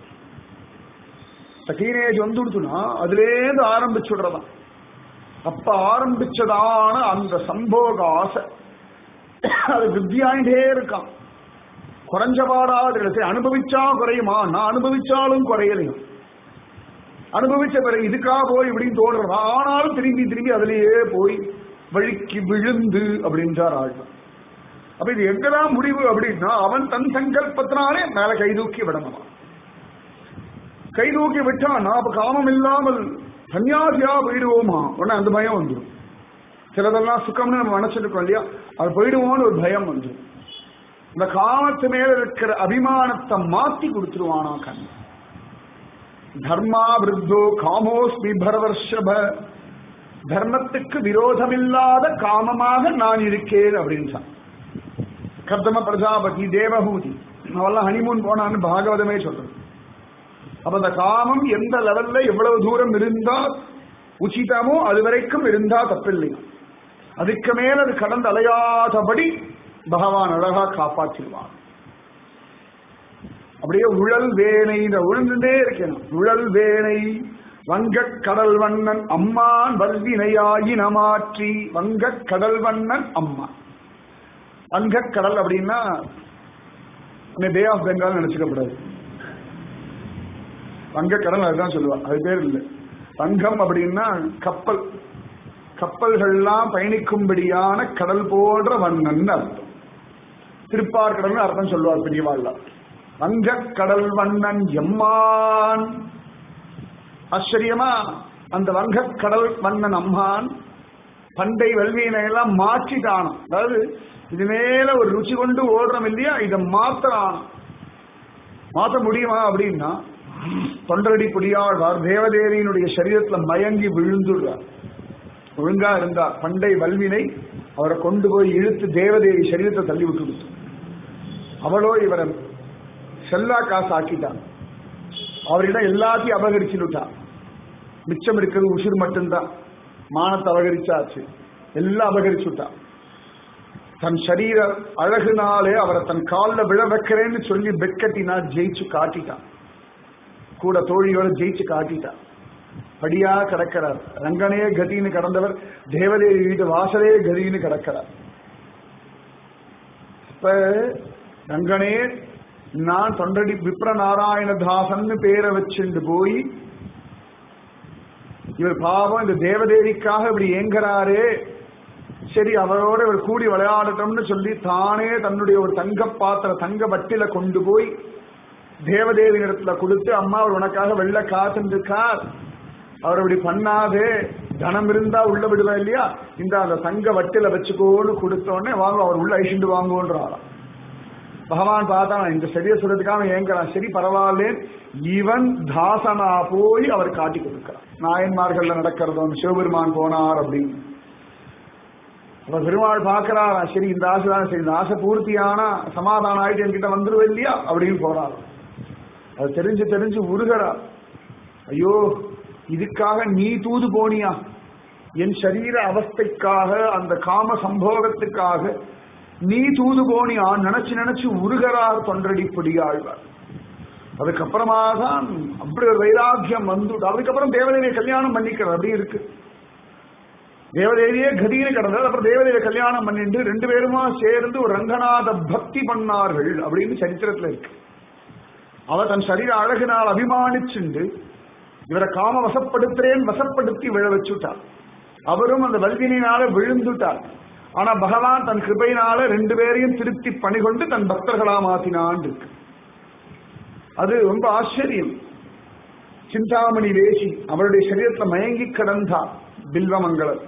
டீனேஜ் வந்துடுச்சுன்னா அதுலேருந்து ஆரம்பிச்சுடுறதான் அப்ப ஆரம்பிச்சதான அந்த சம்போக ஆசை அது வித்தியாயிட்டே இருக்கான் குறைஞ்சபாடாத அனுபவிச்சா குறையுமா நான் அனுபவிச்சாலும் குறையலையும் அனுபவிச்ச பிறகு இதுக்கா போய் இப்படின்னு தோன்றதா ஆனாலும் திரும்பி திரும்பி அதுலயே போய் வழிக்கு விழுந்து அப்படின்றார் ஆழ்வார் அப்ப இது எங்கதான் முடிவு அப்படின்னா அவன் தன் சங்கல்பத்தினாலே மேல கைதூக்கி விடணும் கைதூக்கி விட்டான் அப்ப காமம் இல்லாமல் சன்னியாசியா போயிடுவோமா உடனே அந்த பயம் வந்துடும் சிலதெல்லாம் சுகம்னு நம்ம நினைச்சிருக்கோம் இல்லையா அது போயிடுவோம்னு ஒரு பயம் வந்துடும் இந்த காமத்து மேல இருக்கிற அபிமானத்தை மாத்தி கொடுத்துருவானா கண் தர்மா விருத்தோ காமோஸ்மி பரவர்ஷப தர்மத்துக்கு விரோதமில்லாத காமமாக நான் இருக்கேன் அப்படின்னு சொன்னான் கர்தம பிரஜாபதி தேவஹூதி அவெல்லாம் ஹனிமூன் போனான்னு பாகவதமே சொல்றது அப்ப அந்த காமம் எந்த லெவல்ல எவ்வளவு தூரம் இருந்தா உச்சிதமோ அது வரைக்கும் இருந்தா தப்பில்லை அதுக்கு மேல அது கடந்து அலையாதபடி பகவான் அழகா காப்பாற்றிடுவான் அப்படியே உழல் வேணை உழந்துட்டே இருக்கேன் உழல் வேணை வங்கக் கடல் வண்ணன் அம்மான் வல்வினையாயின மாற்றி வங்கக் கடல் வண்ணன் அம்மா வங்கக் கடல் அப்படின்னா பே ஆஃப் பெங்கால் நினைச்சுக்கப்படாது வங்கக்கடல் அதுதான் சொல்லுவா அது பேர் இல்லை வங்கம் அப்படின்னா கப்பல் கப்பல்கள்லாம் பயணிக்கும்படியான கடல் போன்ற வண்ணன் அர்த்தம் திருப்பார் கடல்னு அர்த்தம் சொல்லுவார் பெரியவாள்ல வங்க கடல் வண்ணன் எம்மான் ஆச்சரியமா அந்த வங்க கடல் வண்ணன் அம்மான் பண்டை வல்வியினை எல்லாம் மாற்றிட்டானோ அதாவது இது மேல ஒரு ருச்சி கொண்டு ஓடுறோம் இல்லையா இதை மாத்தலாம் மாத்த முடியுமா அப்படின்னா தொண்டரடி புடியாழ்வார் தேவதேவியினுடைய சரீரத்துல மயங்கி விழுந்துடுறார் ஒழுங்கா இருந்தார் பண்டை வல்வினை அவரை கொண்டு போய் இழுத்து தேவதேவி சரீரத்தை தள்ளி விட்டு அவளோ இவரை செல்லா காசு ஆக்கிட்டான் அவரிடம் எல்லாத்தையும் அபகரிச்சுட்டான் மிச்சம் இருக்கிறது உசிர் மட்டும்தான் மானத்தை அபகரிச்சாச்சு எல்லாம் அபகரிச்சுட்டான் தன் சரீர அழகுனாலே அவரை தன் காலில் விழ வைக்கிறேன்னு சொல்லி பெட்கட்டினா ஜெயிச்சு காட்டிட்டான் கூட தோழியோட ஜெயிச்சு காட்டிட்டான் படியா கிடக்கிறார் ரங்கனே கதின்னு கடந்தவர் தேவதேவி வீட்டு வாசலே கதின்னு கிடக்கிறார் இப்ப ரங்கனே நான் தொண்டடி விப்ர நாராயணதாசன் பேரை வச்சுண்டு போய் இவர் பாவம் இந்த தேவதேவிக்காக இப்படி ஏங்குறாரே சரி அவரோட இவர் கூடி விளையாடட்டும்னு சொல்லி தானே தன்னுடைய ஒரு தங்க பாத்திர தங்க வட்டில கொண்டு போய் தேவதேவி இடத்துல கொடுத்து அம்மா அவர் உனக்காக வெள்ள காத்துருக்கார் அவர் இப்படி பண்ணாதே தனம் இருந்தா உள்ள விடுவேன் இல்லையா இந்த அந்த தங்க வட்டில வச்சுக்கோன்னு கொடுத்தோடனே வாங்க அவர் உள்ள ஐஷிண்டு வாங்குவோன்றாராம் பகவான் பார்த்தா இந்த சரியை சொல்றதுக்காக ஏங்குறான் சரி பரவாயில்ல இவன் தாசனா போய் அவர் காட்டி கொடுக்கிறான் நாயன்மார்கள்ல நடக்கிறதும் சிவபெருமான் போனார் அப்படின்னு அப்ப பெருமாள் பாக்குறாரா சரி இந்த ஆசை தான் சரி இந்த ஆசை பூர்த்தியானா சமாதானம் ஆயிட்டு என்கிட்ட வந்துருவேன் இல்லையா அப்படின்னு போறாரு அது தெரிஞ்சு தெரிஞ்சு உருகிறா ஐயோ இதுக்காக நீ தூது போனியா என் சரீர அவஸ்தைக்காக அந்த காம சம்போகத்துக்காக நீ தூது போனியா நினைச்சு நினைச்சு உருகிறார் தொண்டடி பொடியாழ்வார் அதுக்கப்புறமா தான் அப்படி ஒரு வைராக்கியம் வந்து அதுக்கப்புறம் தேவதேவியை கல்யாணம் பண்ணிக்கிறது அப்படி இருக்கு தேவதேவியே கதின்னு கிடந்தது அப்புறம் தேவதேவியை கல்யாணம் பண்ணிட்டு ரெண்டு பேருமா சேர்ந்து ஒரு ரங்கநாத பக்தி பண்ணார்கள் அப்படின்னு சரித்திரத்துல இருக்கு அவ தன் சரீர அழகினால் அபிமானிச்சுண்டு இவரை காம வசப்படுத்துறேன் வசப்படுத்தி விழ வச்சுட்டார் அவரும் அந்த வல்வினால விழுந்துட்டார் ஆனா பகவான் தன் கிருபையினால ரெண்டு பேரையும் திருத்தி பணிகொண்டு தன் பக்தர்களா மாத்தினான் இருக்கு அது ரொம்ப ஆச்சரியம் சிந்தாமணி வேசி அவருடைய சரீரத்துல மயங்கி கிடந்தா பில்வமங்கலர்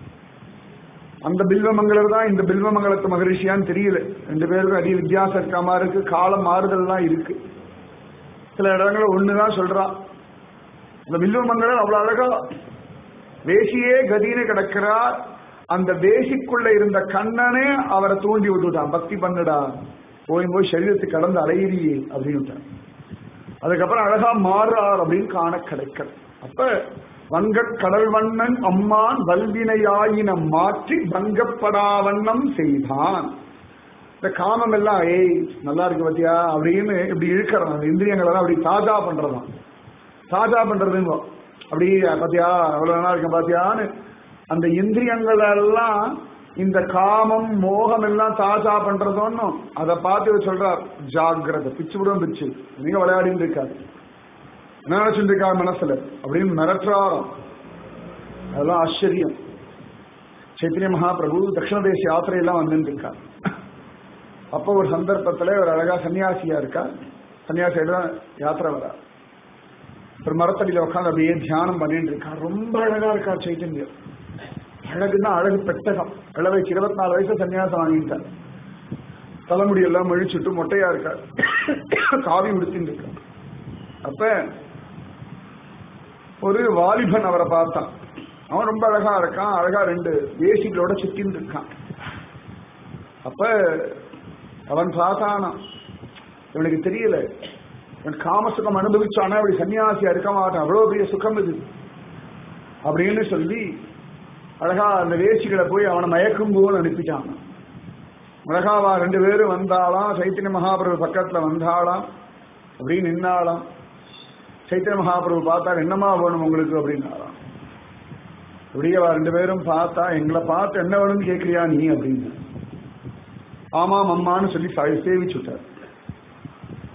அந்த பில்வமங்கலர் தான் இந்த பில்வமங்கலத்து மகரிஷியான்னு தெரியல ரெண்டு பேருக்கும் அதிக வித்தியாசம் இருக்க மாதிரி இருக்கு காலம் மாறுதல்லாம் இருக்கு சில இடங்கள்ல ஒண்ணுதான் சொல்றான் அந்த பில்வமங்கலர் அவ்வளவு அழகா வேசியே கதின்னு கிடக்கிறார் அந்த வேசிக்குள்ள இருந்த கண்ணனே அவரை தூண்டி விட்டுட்டான் பக்தி பண்ணுடா போய் போய் சரீரத்துக்கு கடந்து அலையிறியே அப்படின்னு அதுக்கப்புறம் அழகா மாறுறார் அப்படின்னு காண கிடைக்கிறது அப்ப வங்கக் கடல் வண்ணன் அம்மான் வல்வினையாயினம் மாற்றி வங்கப்படாவண்ணம் செய்தான் இந்த காமம் எல்லாம் ஏய் நல்லா இருக்கு பத்தியா அப்படின்னு இப்படி இழுக்கிறான் அந்த இந்திரியங்கள் எல்லாம் அப்படி தாஜா பண்றதாம் தாஜா பண்றதுங்க அப்படி பாத்தியா எவ்வளவு நல்லா இருக்கேன் பாத்தியான்னு அந்த இந்திரியங்கள் எல்லாம் இந்த காமம் மோகம் எல்லாம் தாஜா பண்றதோன்னு அதை பார்த்து சொல்றார் ஜாகிரதை பிச்சு விடும் பிச்சு நீங்க விளையாடிட்டு இருக்காரு என்ன நினைச்சுட்டு இருக்கா மனசுல அப்படின்னு மிரட்டுறாராம் அதெல்லாம் ஆச்சரியம் சைத்தன்ய மகாபிரபு தட்சிண தேச யாத்திரையெல்லாம் வந்துட்டு இருக்கார் அப்போ ஒரு சந்தர்ப்பத்துல ஒரு அழகா சன்னியாசியா இருக்கா சன்னியாசியில தான் யாத்திரை வரா ஒரு மரத்தடியில உட்காந்து அப்படியே தியானம் பண்ணிட்டு இருக்கா ரொம்ப அழகா இருக்கா சைத்தன்யம் அழகுன்னா அழகு பெட்டகம் இள வயசு இருபத்தி நாலு வயசு சன்னியாசம் வாங்கிட்டார் தலைமுடி எல்லாம் மழிச்சுட்டு மொட்டையா இருக்கார் காவி உடுத்தின்னு இருக்கா அப்ப ஒரு வாலிபன் அவரை பார்த்தான் அவன் ரொம்ப அழகா இருக்கான் அழகா ரெண்டு வேசிகளோட சுத்தின்னு இருக்கான் அப்ப அவன் பார்த்தானா இவனுக்கு தெரியல இவன் காம சுகம் அனுபவிச்சானா இப்படி சன்னியாசியா இருக்க மாட்டான் அவ்வளவு பெரிய சுகம் இது அப்படின்னு சொல்லி அழகா அந்த வேசிகளை போய் அவனை மயக்கும் போன்னு அனுப்பிட்டான் அழகாவா ரெண்டு பேரும் வந்தாலாம் சைத்தன்ய மகாபிரபு பக்கத்துல வந்தாலாம் அப்படின்னு நின்னாலாம் சைத்தன்ய மகாபிரபு பார்த்தா என்னமா வேணும் உங்களுக்கு அப்படின்னாலாம் இப்படியே ரெண்டு பேரும் பார்த்தா எங்களை பார்த்து என்ன வேணும்னு கேட்கிறியா நீ அப்படின்னு ஆமாம் அம்மான்னு சொல்லி சா- சேவிச்சுட்டார்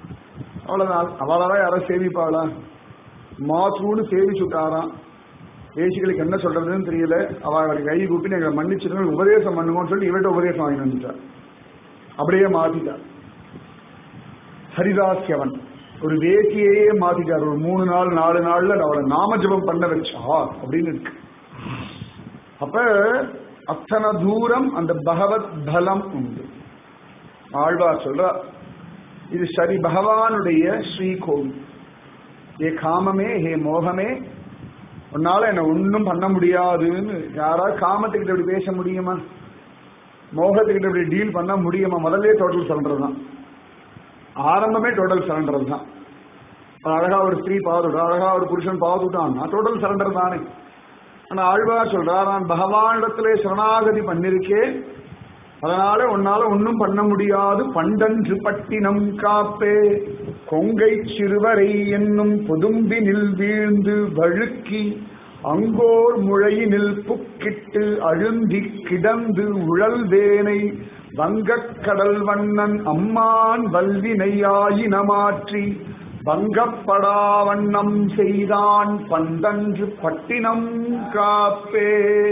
அவ்வளவுதான் அவளாதான் யாரோ சேவிப்பாளா மாத்ருன்னு சேவிச்சுட்டாராம் தேசிகளுக்கு என்ன சொல்றதுன்னு தெரியல அவ அவருக்கு கை கூப்பி எங்களை மன்னிச்சிருங்க உபதேசம் பண்ணுங்கன்னு சொல்லி இவர்கிட்ட உபதேசம் வாங்கி வந்துட்டார் அப்படியே மாத்திட்டார் ஹரிதாஸ்யவன் ஒரு வேசியையே மாத்திட்டார் ஒரு மூணு நாள் நாலு நாள்ல அவளை நாம ஜபம் பண்ண வச்சா அப்படின்னு இருக்கு அப்ப அத்தனை தூரம் அந்த பகவத் பலம் உண்டு ஆழ்வார் சொல்ற இது சரி பகவானுடைய ஸ்ரீகோவில் ஏ காமமே ஹே மோகமே உன்னால என்ன ஒன்றும் பண்ண முடியாதுன்னு யாராவது காமத்துக்கிட்ட இப்படி பேச முடியுமா மோகத்துக்கிட்ட இப்படி டீல் பண்ண முடியுமா முதல்ல டோட்டல் சரண்டர் தான் ஆரம்பமே டோட்டல் சரண்டர் தான் அழகா ஒரு ஸ்திரீ பாதுட்டா அழகா ஒரு புருஷன் பாதுட்டான்னா டோட்டல் சரண்டர் தானே ஆனா ஆழ்வார் சொல்றார் நான் பகவானிடத்திலே சரணாகதி பண்ணிருக்கேன் அதனால உன்னால ஒன்னும் பண்ண முடியாது பண்டன்று பட்டினம் காப்பே கொங்கை சிறுவரை என்னும் பொதும்பினில் வீழ்ந்து வழுக்கி அங்கோர் முழையினில் புக்கிட்டு அழுந்தி கிடந்து உழல்வேனை வங்கக்கடல் வண்ணன் அம்மான் வல்வினையாயின மாற்றி வங்கப்படா வண்ணம் செய்தான் பந்தன்று பட்டினம் காப்பே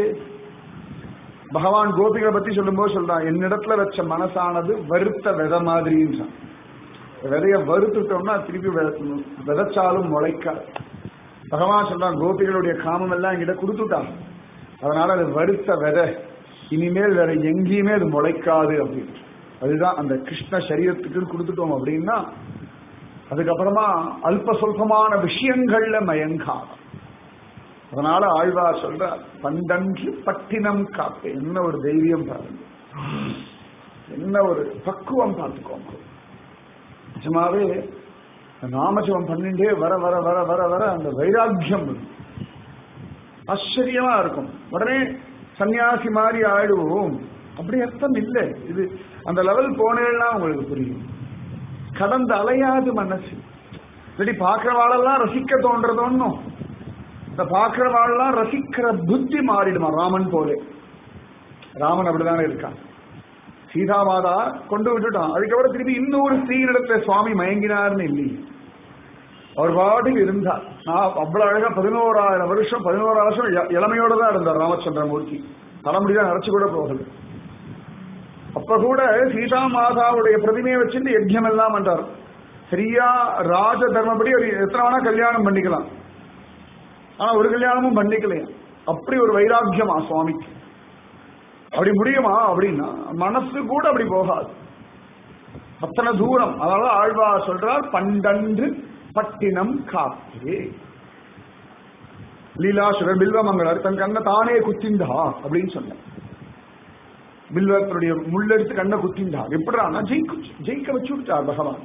பகவான் கோபிகளை பத்தி சொல்லும்போது சொல்றான் என்னிடத்துல வச்ச மனசானது வருத்த வித மாதிரின்றான் விதைய வறுத்துட்டோம்னா திருப்பி விதைக்கணும் விதைச்சாலும் முளைக்காது பகவான் சொல்றான் கோபிகளுடைய காமம் எல்லாம் என்கிட்ட கொடுத்துட்டான் அதனால அது வருத்த விதை இனிமேல் வேற எங்கேயுமே அது முளைக்காது அப்படின்னு அதுதான் அந்த கிருஷ்ண சரீரத்துக்கு கொடுத்துட்டோம் அப்படின்னா அதுக்கப்புறமா அல்ப சொல்பமான விஷயங்கள்ல மயங்காது அதனால ஆழ்வார் சொல்ற பண்டன்று பட்டினம் காப்பு என்ன ஒரு தைரியம் பாருங்க என்ன ஒரு பக்குவம் பார்த்துக்கோங்க நிஜமாவே நாமஜபம் பண்ணிட்டே வர வர வர வர வர அந்த வைராக்கியம் வரும். ஆச்சரியமா இருக்கும் உடனே சன்னியாசி மாதிரி ஆயிடுவோம் அப்படி அர்த்தம் இல்லை இது அந்த லெவல் போனேன்னா உங்களுக்கு புரியும் கடந்து அலையாது மனசு இல்லாட்டி பார்க்கிறவாளெல்லாம் ரசிக்க தோன்றது ஒன்றும் இந்த பார்க்கிறவாளெல்லாம் ரசிக்கிற புத்தி மாறிடுமா ராமன் போலே ராமன் அப்படிதானே இருக்கான் சீதாமாதா கொண்டு விட்டுட்டான் அதுக்கப்புறம் திருப்பி இன்னொரு ஸ்ரீனிடத்துல சுவாமி மயங்கினார்னு இல்லையே அவர் பாட்டுக்கு இருந்தார் நான் அவ்வளவு அழகா பதினோராயிரம் வருஷம் பதினோராயிரம் வருஷம் இள- இளமையோட தான் இருந்தார் ராமச்சந்திரமூர்த்தி தலைமுடிதான் அரைச்சு கூட போகல அப்ப கூட சீதா மாதாவுடைய பிரதிமையை வச்சுட்டு யஜ்யம் எல்லாம் பண்றார் சரியா ராஜ தர்மப்படி ஒரு எத்தனை வேணா கல்யாணம் பண்ணிக்கலாம் ஆனா ஒரு கல்யாணமும் பண்ணிக்கலையா அப்படி ஒரு வைராக்கியமா சுவாமிக்கு அப்படி முடியுமா அப்படின்னா மனசு கூட அப்படி போகாது அத்தனை தூரம் அதனால ஆழ்வா சொல்றார் பண்டன்று பட்டினம் காப்பே லீலாசுரர் பில்வமங்கலர் தன் கண்ணை தானே குத்திந்தா அப்படின்னு சொன்னார் பில்வத்தினுடைய முள்ளெடுத்து கண்ணை குத்திந்தா எப்படிறானா ஜெயிக்க ஜெயிக்க வச்சு விட்டார் பகவான்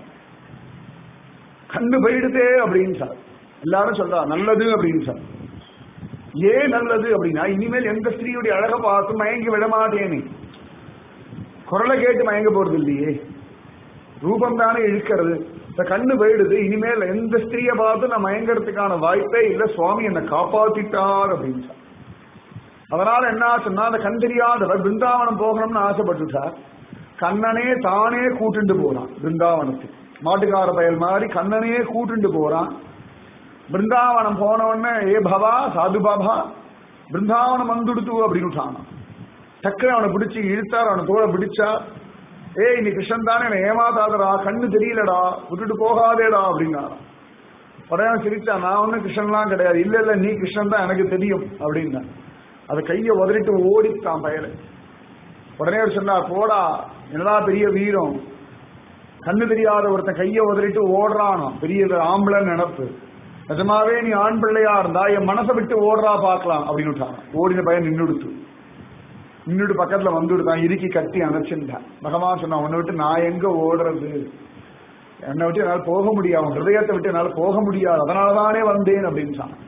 கண்ணு போயிடுதே அப்படின்னு சார் எல்லாரும் சொல்றா நல்லது அப்படின்னு சார் ஏன் நல்லது அப்படின்னா இனிமேல் எந்த ஸ்திரீயுடைய அழகை பார்த்து மயங்கி விட மாட்டேனே குரலை கேட்டு மயங்க போறது இல்லையே ரூபம் தானே இழுக்கிறது இந்த கண்ணு போயிடுது இனிமேல் எந்த ஸ்திரீயை பார்த்து நான் மயங்கறதுக்கான வாய்ப்பே இல்லை சுவாமி என்னை காப்பாத்திட்டார் அப்படின்னு சொன்னார். அதனால என்ன ஆச்சுன்னா அந்த கண் தெரியாதவர் பிருந்தாவனம் போகணும்னு ஆசைப்பட்டுட்டார் கண்ணனே தானே கூட்டுண்டு போறான் பிருந்தாவனத்துக்கு மாட்டுக்கார பயல் மாதிரி கண்ணனே கூட்டுண்டு போறான் பிருந்தாவனம் போன உடனே ஏ பவா சாது பாபா பிருந்தாவனம் வந்துடுத்து அப்படின்னு விட்டான் டக்குனு அவனை பிடிச்சி இழுத்தார் அவனை தோலை பிடிச்சா ஏய் நீ கிருஷ்ணன் தானே என்னை ஏமாத்தாதடா கண்ணு தெரியலடா விட்டுட்டு போகாதேடா அப்படின்னாராம் உடனே அவன் சிரிச்சான் நான் ஒன்னும் கிருஷ்ணன்லாம் கிடையாது இல்ல இல்ல நீ கிருஷ்ணன் தான் எனக்கு தெரியும் அப்படின்னா அதை கையை உதறிட்டு ஓடித்தான் பயலை உடனே அவர் சொன்னார் போடா என்னடா பெரிய வீரம் கண்ணு தெரியாத ஒருத்தன் கையை உதறிட்டு ஓடுறானோ பெரிய ஆம்பளை நினப்பு நிஜமாவே நீ ஆண் பிள்ளையா இருந்தா என் மனசை விட்டு ஓடுறா பார்க்கலாம் அப்படின்னு விட்டான் ஓடின பையன் நின்றுடுத்து நின்றுட்டு பக்கத்துல வந்துடுதான் இறுக்கி கட்டி அணைச்சிருந்தான் பகவான் சொன்னா உன்னை விட்டு நான் எங்க ஓடுறது என்னை விட்டு என்னால் போக முடியாது உன் ஹிருதயத்தை விட்டு என்னால் போக முடியாது அதனாலதானே வந்தேன் அப்படின்னு சொன்னான்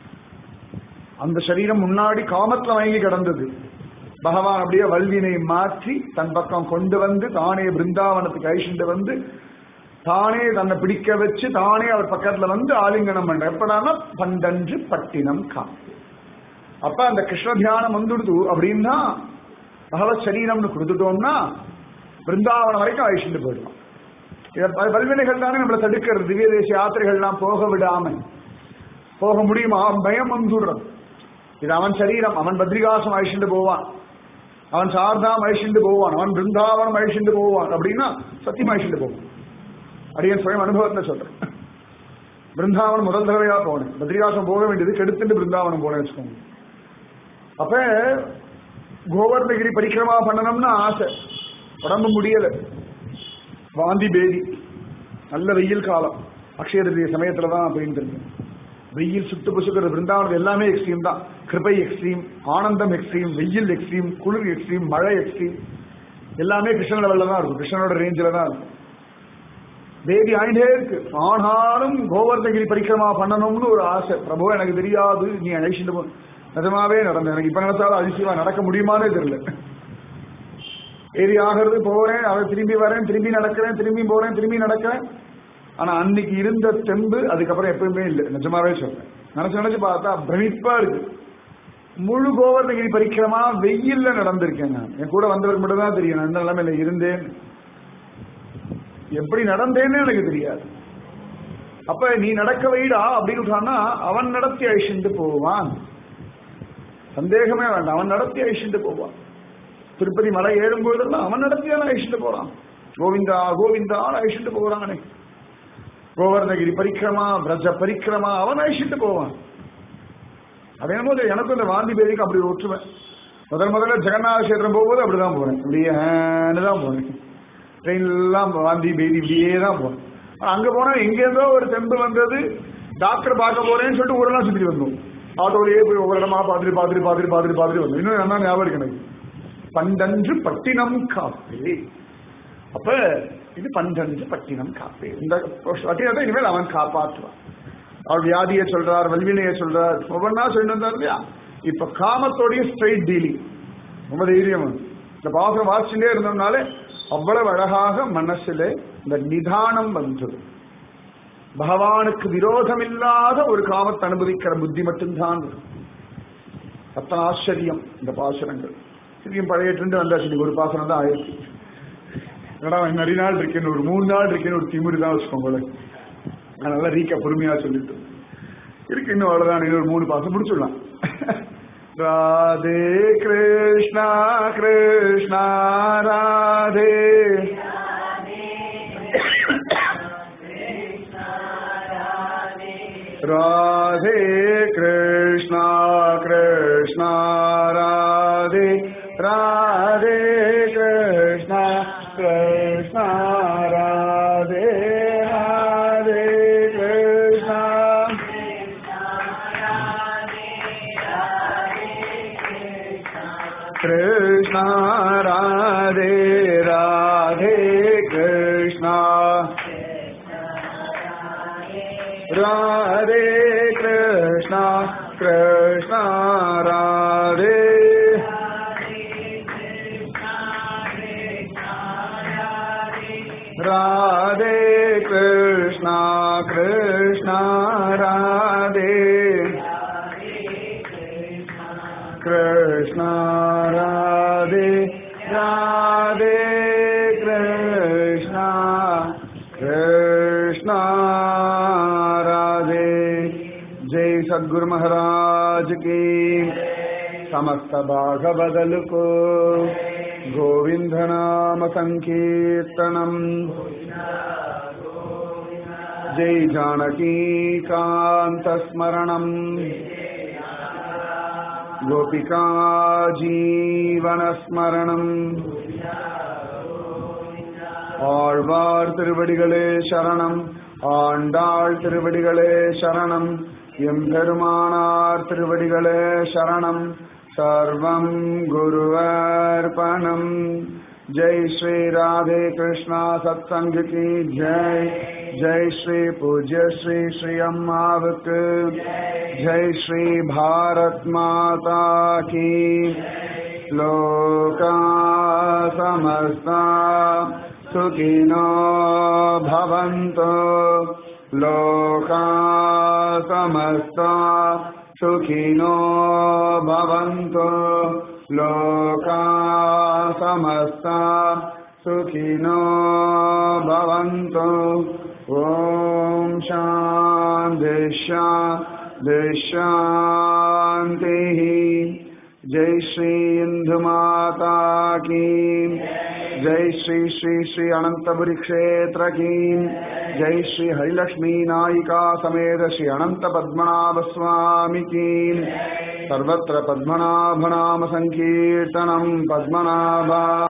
அந்த சரீரம் முன்னாடி காமத்துல மயங்கி கிடந்தது பகவான் அப்படியே வல்வினை மாற்றி தன் பக்கம் கொண்டு வந்து தானே பிருந்தாவனத்துக்கு அழிச்சுட்டு வந்து தானே தன்னை பிடிக்க வச்சு தானே அவர் பக்கத்துல வந்து ஆலிங்கனம் பண்ற எப்படானா பண்டன்று பட்டினம் காப்பு அப்ப அந்த கிருஷ்ண தியானம் வந்துடுது அப்படின்னா பகவத் சரீரம்னு கொடுத்துட்டோம்னா பிருந்தாவனம் வரைக்கும் அழிச்சுட்டு போயிடுவோம் இத ப- வல்வினைகள் தானே நம்மளை தடுக்கிறது திவ்ய தேச யாத்திரைகள்லாம் போக விடாம போக முடியுமா பயம் வந்துடுறது இது அவன் சரீரம் அவன் பத்ரிகாசம் அழிச்சுட்டு போவான் அவன் சார்தாம் அழிச்சுட்டு போவான் அவன் பிருந்தாவனம் அழிச்சுட்டு போவான் அப்படின்னா சத்தியம் அழிச்சுட்டு போவான் அடியன் சுயம் அனுபவத்துல சொல்றேன் பிருந்தாவனம் முதல் தடவையா போனேன் பத்ரிகாசம் போக வேண்டியது கெடுத்துட்டு பிருந்தாவனம் போனேன் வச்சுக்கோங்க அப்ப கோவர்ணகிரி பரிக்கிரமா பண்ணணும்னு ஆசை உடம்பு முடியல வாந்தி பேதி நல்ல வெயில் காலம் அக்ஷய திருதிய சமயத்துல தான் அப்படின்னு இருக்கு வெயில் சுட்டு புசுக்கிற பிருந்தாவனம் எல்லாமே எக்ஸ்ட்ரீம் தான் கிருபை எக்ஸ்ட்ரீம் ஆனந்தம் எக்ஸ்ட்ரீம் வெயில் எக்ஸ்ட்ரீம் குளிர் எக்ஸ்ட்ரீம் மழை எக்ஸ்ட்ரீம் எல்லாமே கிருஷ்ண லெவல்ல தான் இருக்கும் கிருஷ்ணனோட ரேஞ்சில தான் இருக்கும் தேவி ஆயிட்டே இருக்கு ஆனாலும் கோவர்தகிரி பரிக்கிரமா பண்ணணும்னு ஒரு ஆசை பிரபு எனக்கு தெரியாது நீ அழைச்சிட்டு போ நிஜமாவே நடந்தது எனக்கு இப்ப நினைச்சாலும் அதிசயமா நடக்க முடியுமானே தெரியல ஏறி ஆகிறது போறேன் அதை திரும்பி வரேன் திரும்பி நடக்கிறேன் திரும்பி போறேன் திரும்பி நடக்கிறேன் ஆனா அன்னைக்கு இருந்த தெம்பு அதுக்கப்புறம் எப்பவுமே இல்லை நிஜமாவே சொல்றேன் நினைச்சு நினைச்சு பார்த்தா பிரமிப்பா இருக்கு முழு கோவர்ணகிரி பரிக்கிரமா வெயில்ல நடந்திருக்கேன் நான் என் கூட வந்தவருக்கு மட்டும் தான் தெரியும் நான் இந்த நிலைமையில இருந்தேன் எப்படி நடந்தேன்னு எனக்கு தெரியாது அப்ப நீ நடக்க வைடா அப்படின்னு சொன்னா அவன் நடத்தி அழிச்சுட்டு போவான் சந்தேகமே வேண்டாம் அவன் நடத்தி அழிச்சுட்டு போவான் திருப்பதி மலை ஏறும் போதெல்லாம் அவன் நடத்தியான அழிச்சுட்டு போறான் கோவிந்தா கோவிந்தா அழிச்சுட்டு போறானே கோவர்ணகிரி பரிக்கிரமா பிரஜ பரிக்கிரமா அவன் அழிச்சுட்டு போவான் அதே போது எனக்கும் இந்த வாந்தி பேதிக்கு அப்படி ஒரு ஒற்றுமை முதல் முதல்ல ஜெகநாத கஷேத்திரம் போகும்போது அப்படிதான் போறேன் இப்படியே தான் போறேன் ட்ரெயின் எல்லாம் வாந்தி பேதி இப்படியே தான் போறேன் ஆனா அங்க போனா எங்கேருந்தோ ஒரு தெம்பு வந்தது டாக்டர் பார்க்க போறேன்னு சொல்லிட்டு ஊரெல்லாம் சுத்தி வந்தோம் ஆட்டோலயே போய் ஒவ்வொரு இடமா பார்த்துட்டு பார்த்துட்டு பார்த்துட்டு பார்த்துட்டு பார்த்துட்டு வந்தோம் இன்னும் என்ன ஞாபகம் இருக்கு எனக்கு பண்டன்று பட்டினம் காப்பே அப்ப இது பண்டன்று பட்டினம் காப்பே இந்த பட்டினத்தை இனிமேல் அவன் காப்பாற்றுவான் அவர் வியாதியை சொல்றார் வல்வினையை சொல்றார் ஒவ்வொன்னா சொல்லிட்டு வந்தார் இல்லையா இப்ப காமத்தோடைய ஸ்ட்ரைட் டீலிங் ரொம்ப தைரியம் இந்த பாசம் வாசிச்சுட்டே இருந்தோம்னாலே அவ்வளவு அழகாக மனசுல இந்த நிதானம் வந்தது பகவானுக்கு விரோதம் இல்லாத ஒரு காமத்தை அனுபவிக்கிற புத்தி மட்டும்தான் அத்தனை ஆச்சரியம் இந்த பாசனங்கள் திரும்பியும் பழைய ட்ரெண்டு வந்தாச்சு ஒரு பாசனம் தான் ஆயிடுச்சு என்னடா நிறைய நாள் இருக்கேன்னு ஒரு மூணு நாள் இருக்கேன்னு ஒரு திமிரு தான் வச்சுக்கோங்களேன் அதனால ரீக்க பொறுமையா சொல்லிட்டு இருக்கு இன்னும் அவ்வளவுதான் இன்னொரு மூணு பாசம் முடிச்சுடலாம் ராதே கிருஷ்ணா கிருஷ்ணா ராதே ராதே கிருஷ்ணா கிருஷ்ணா ராதே ராதே கிருஷ்ணா கிருஷ்ணா ராதே ராதே கிருஷ்ணா கிருஷ்ணா ராதே ராதே கிருஷ்ணா ராதே கிருஷ்ணா கிருஷ்ணா ராதே ராதே கிருஷ்ணா கிருஷ்ணா ராதே கிருஷ்ணா ராதே ராதே கிருஷ்ணா கிருஷ்ணா ராதே जय सद्गुरु महाराज की समस्त बाघ बदल को गोविंद नाम संकीर्तनम जय जानकी कांत स्मरणम गोपिका जीवन ஸ்மரணம் ஆழ்வார் திருவடிகளே சரணம் ஆண்டாள் திருவடிகளே சரணம் எம்பெருமானார் திருவடிகளே சரணம் சர்வம் குருவர்பணம் जय श्री राधे कृष्णा सत्संग की जय जय श्री पूज्य श्री श्री अम्मावक जय श्री भारत माता की लोका समस्ता सुखिनो भवन्तु लोका समस्ता सुखिनो भवन्तु लोका समस्ता सुखिनो भवन्तु ॐ शान्ति शान्तिः जय श्री इंदु माता की जय श्री श्री श्री अनंतपुरी क्षेत्र की जय श्री हरिलक्ष्मी नायिका समेत श्री अनंत पद्मनाभ स्वामी की सर्वत्र पद्मनाभ नाम संकीर्तनम पद्मनाभा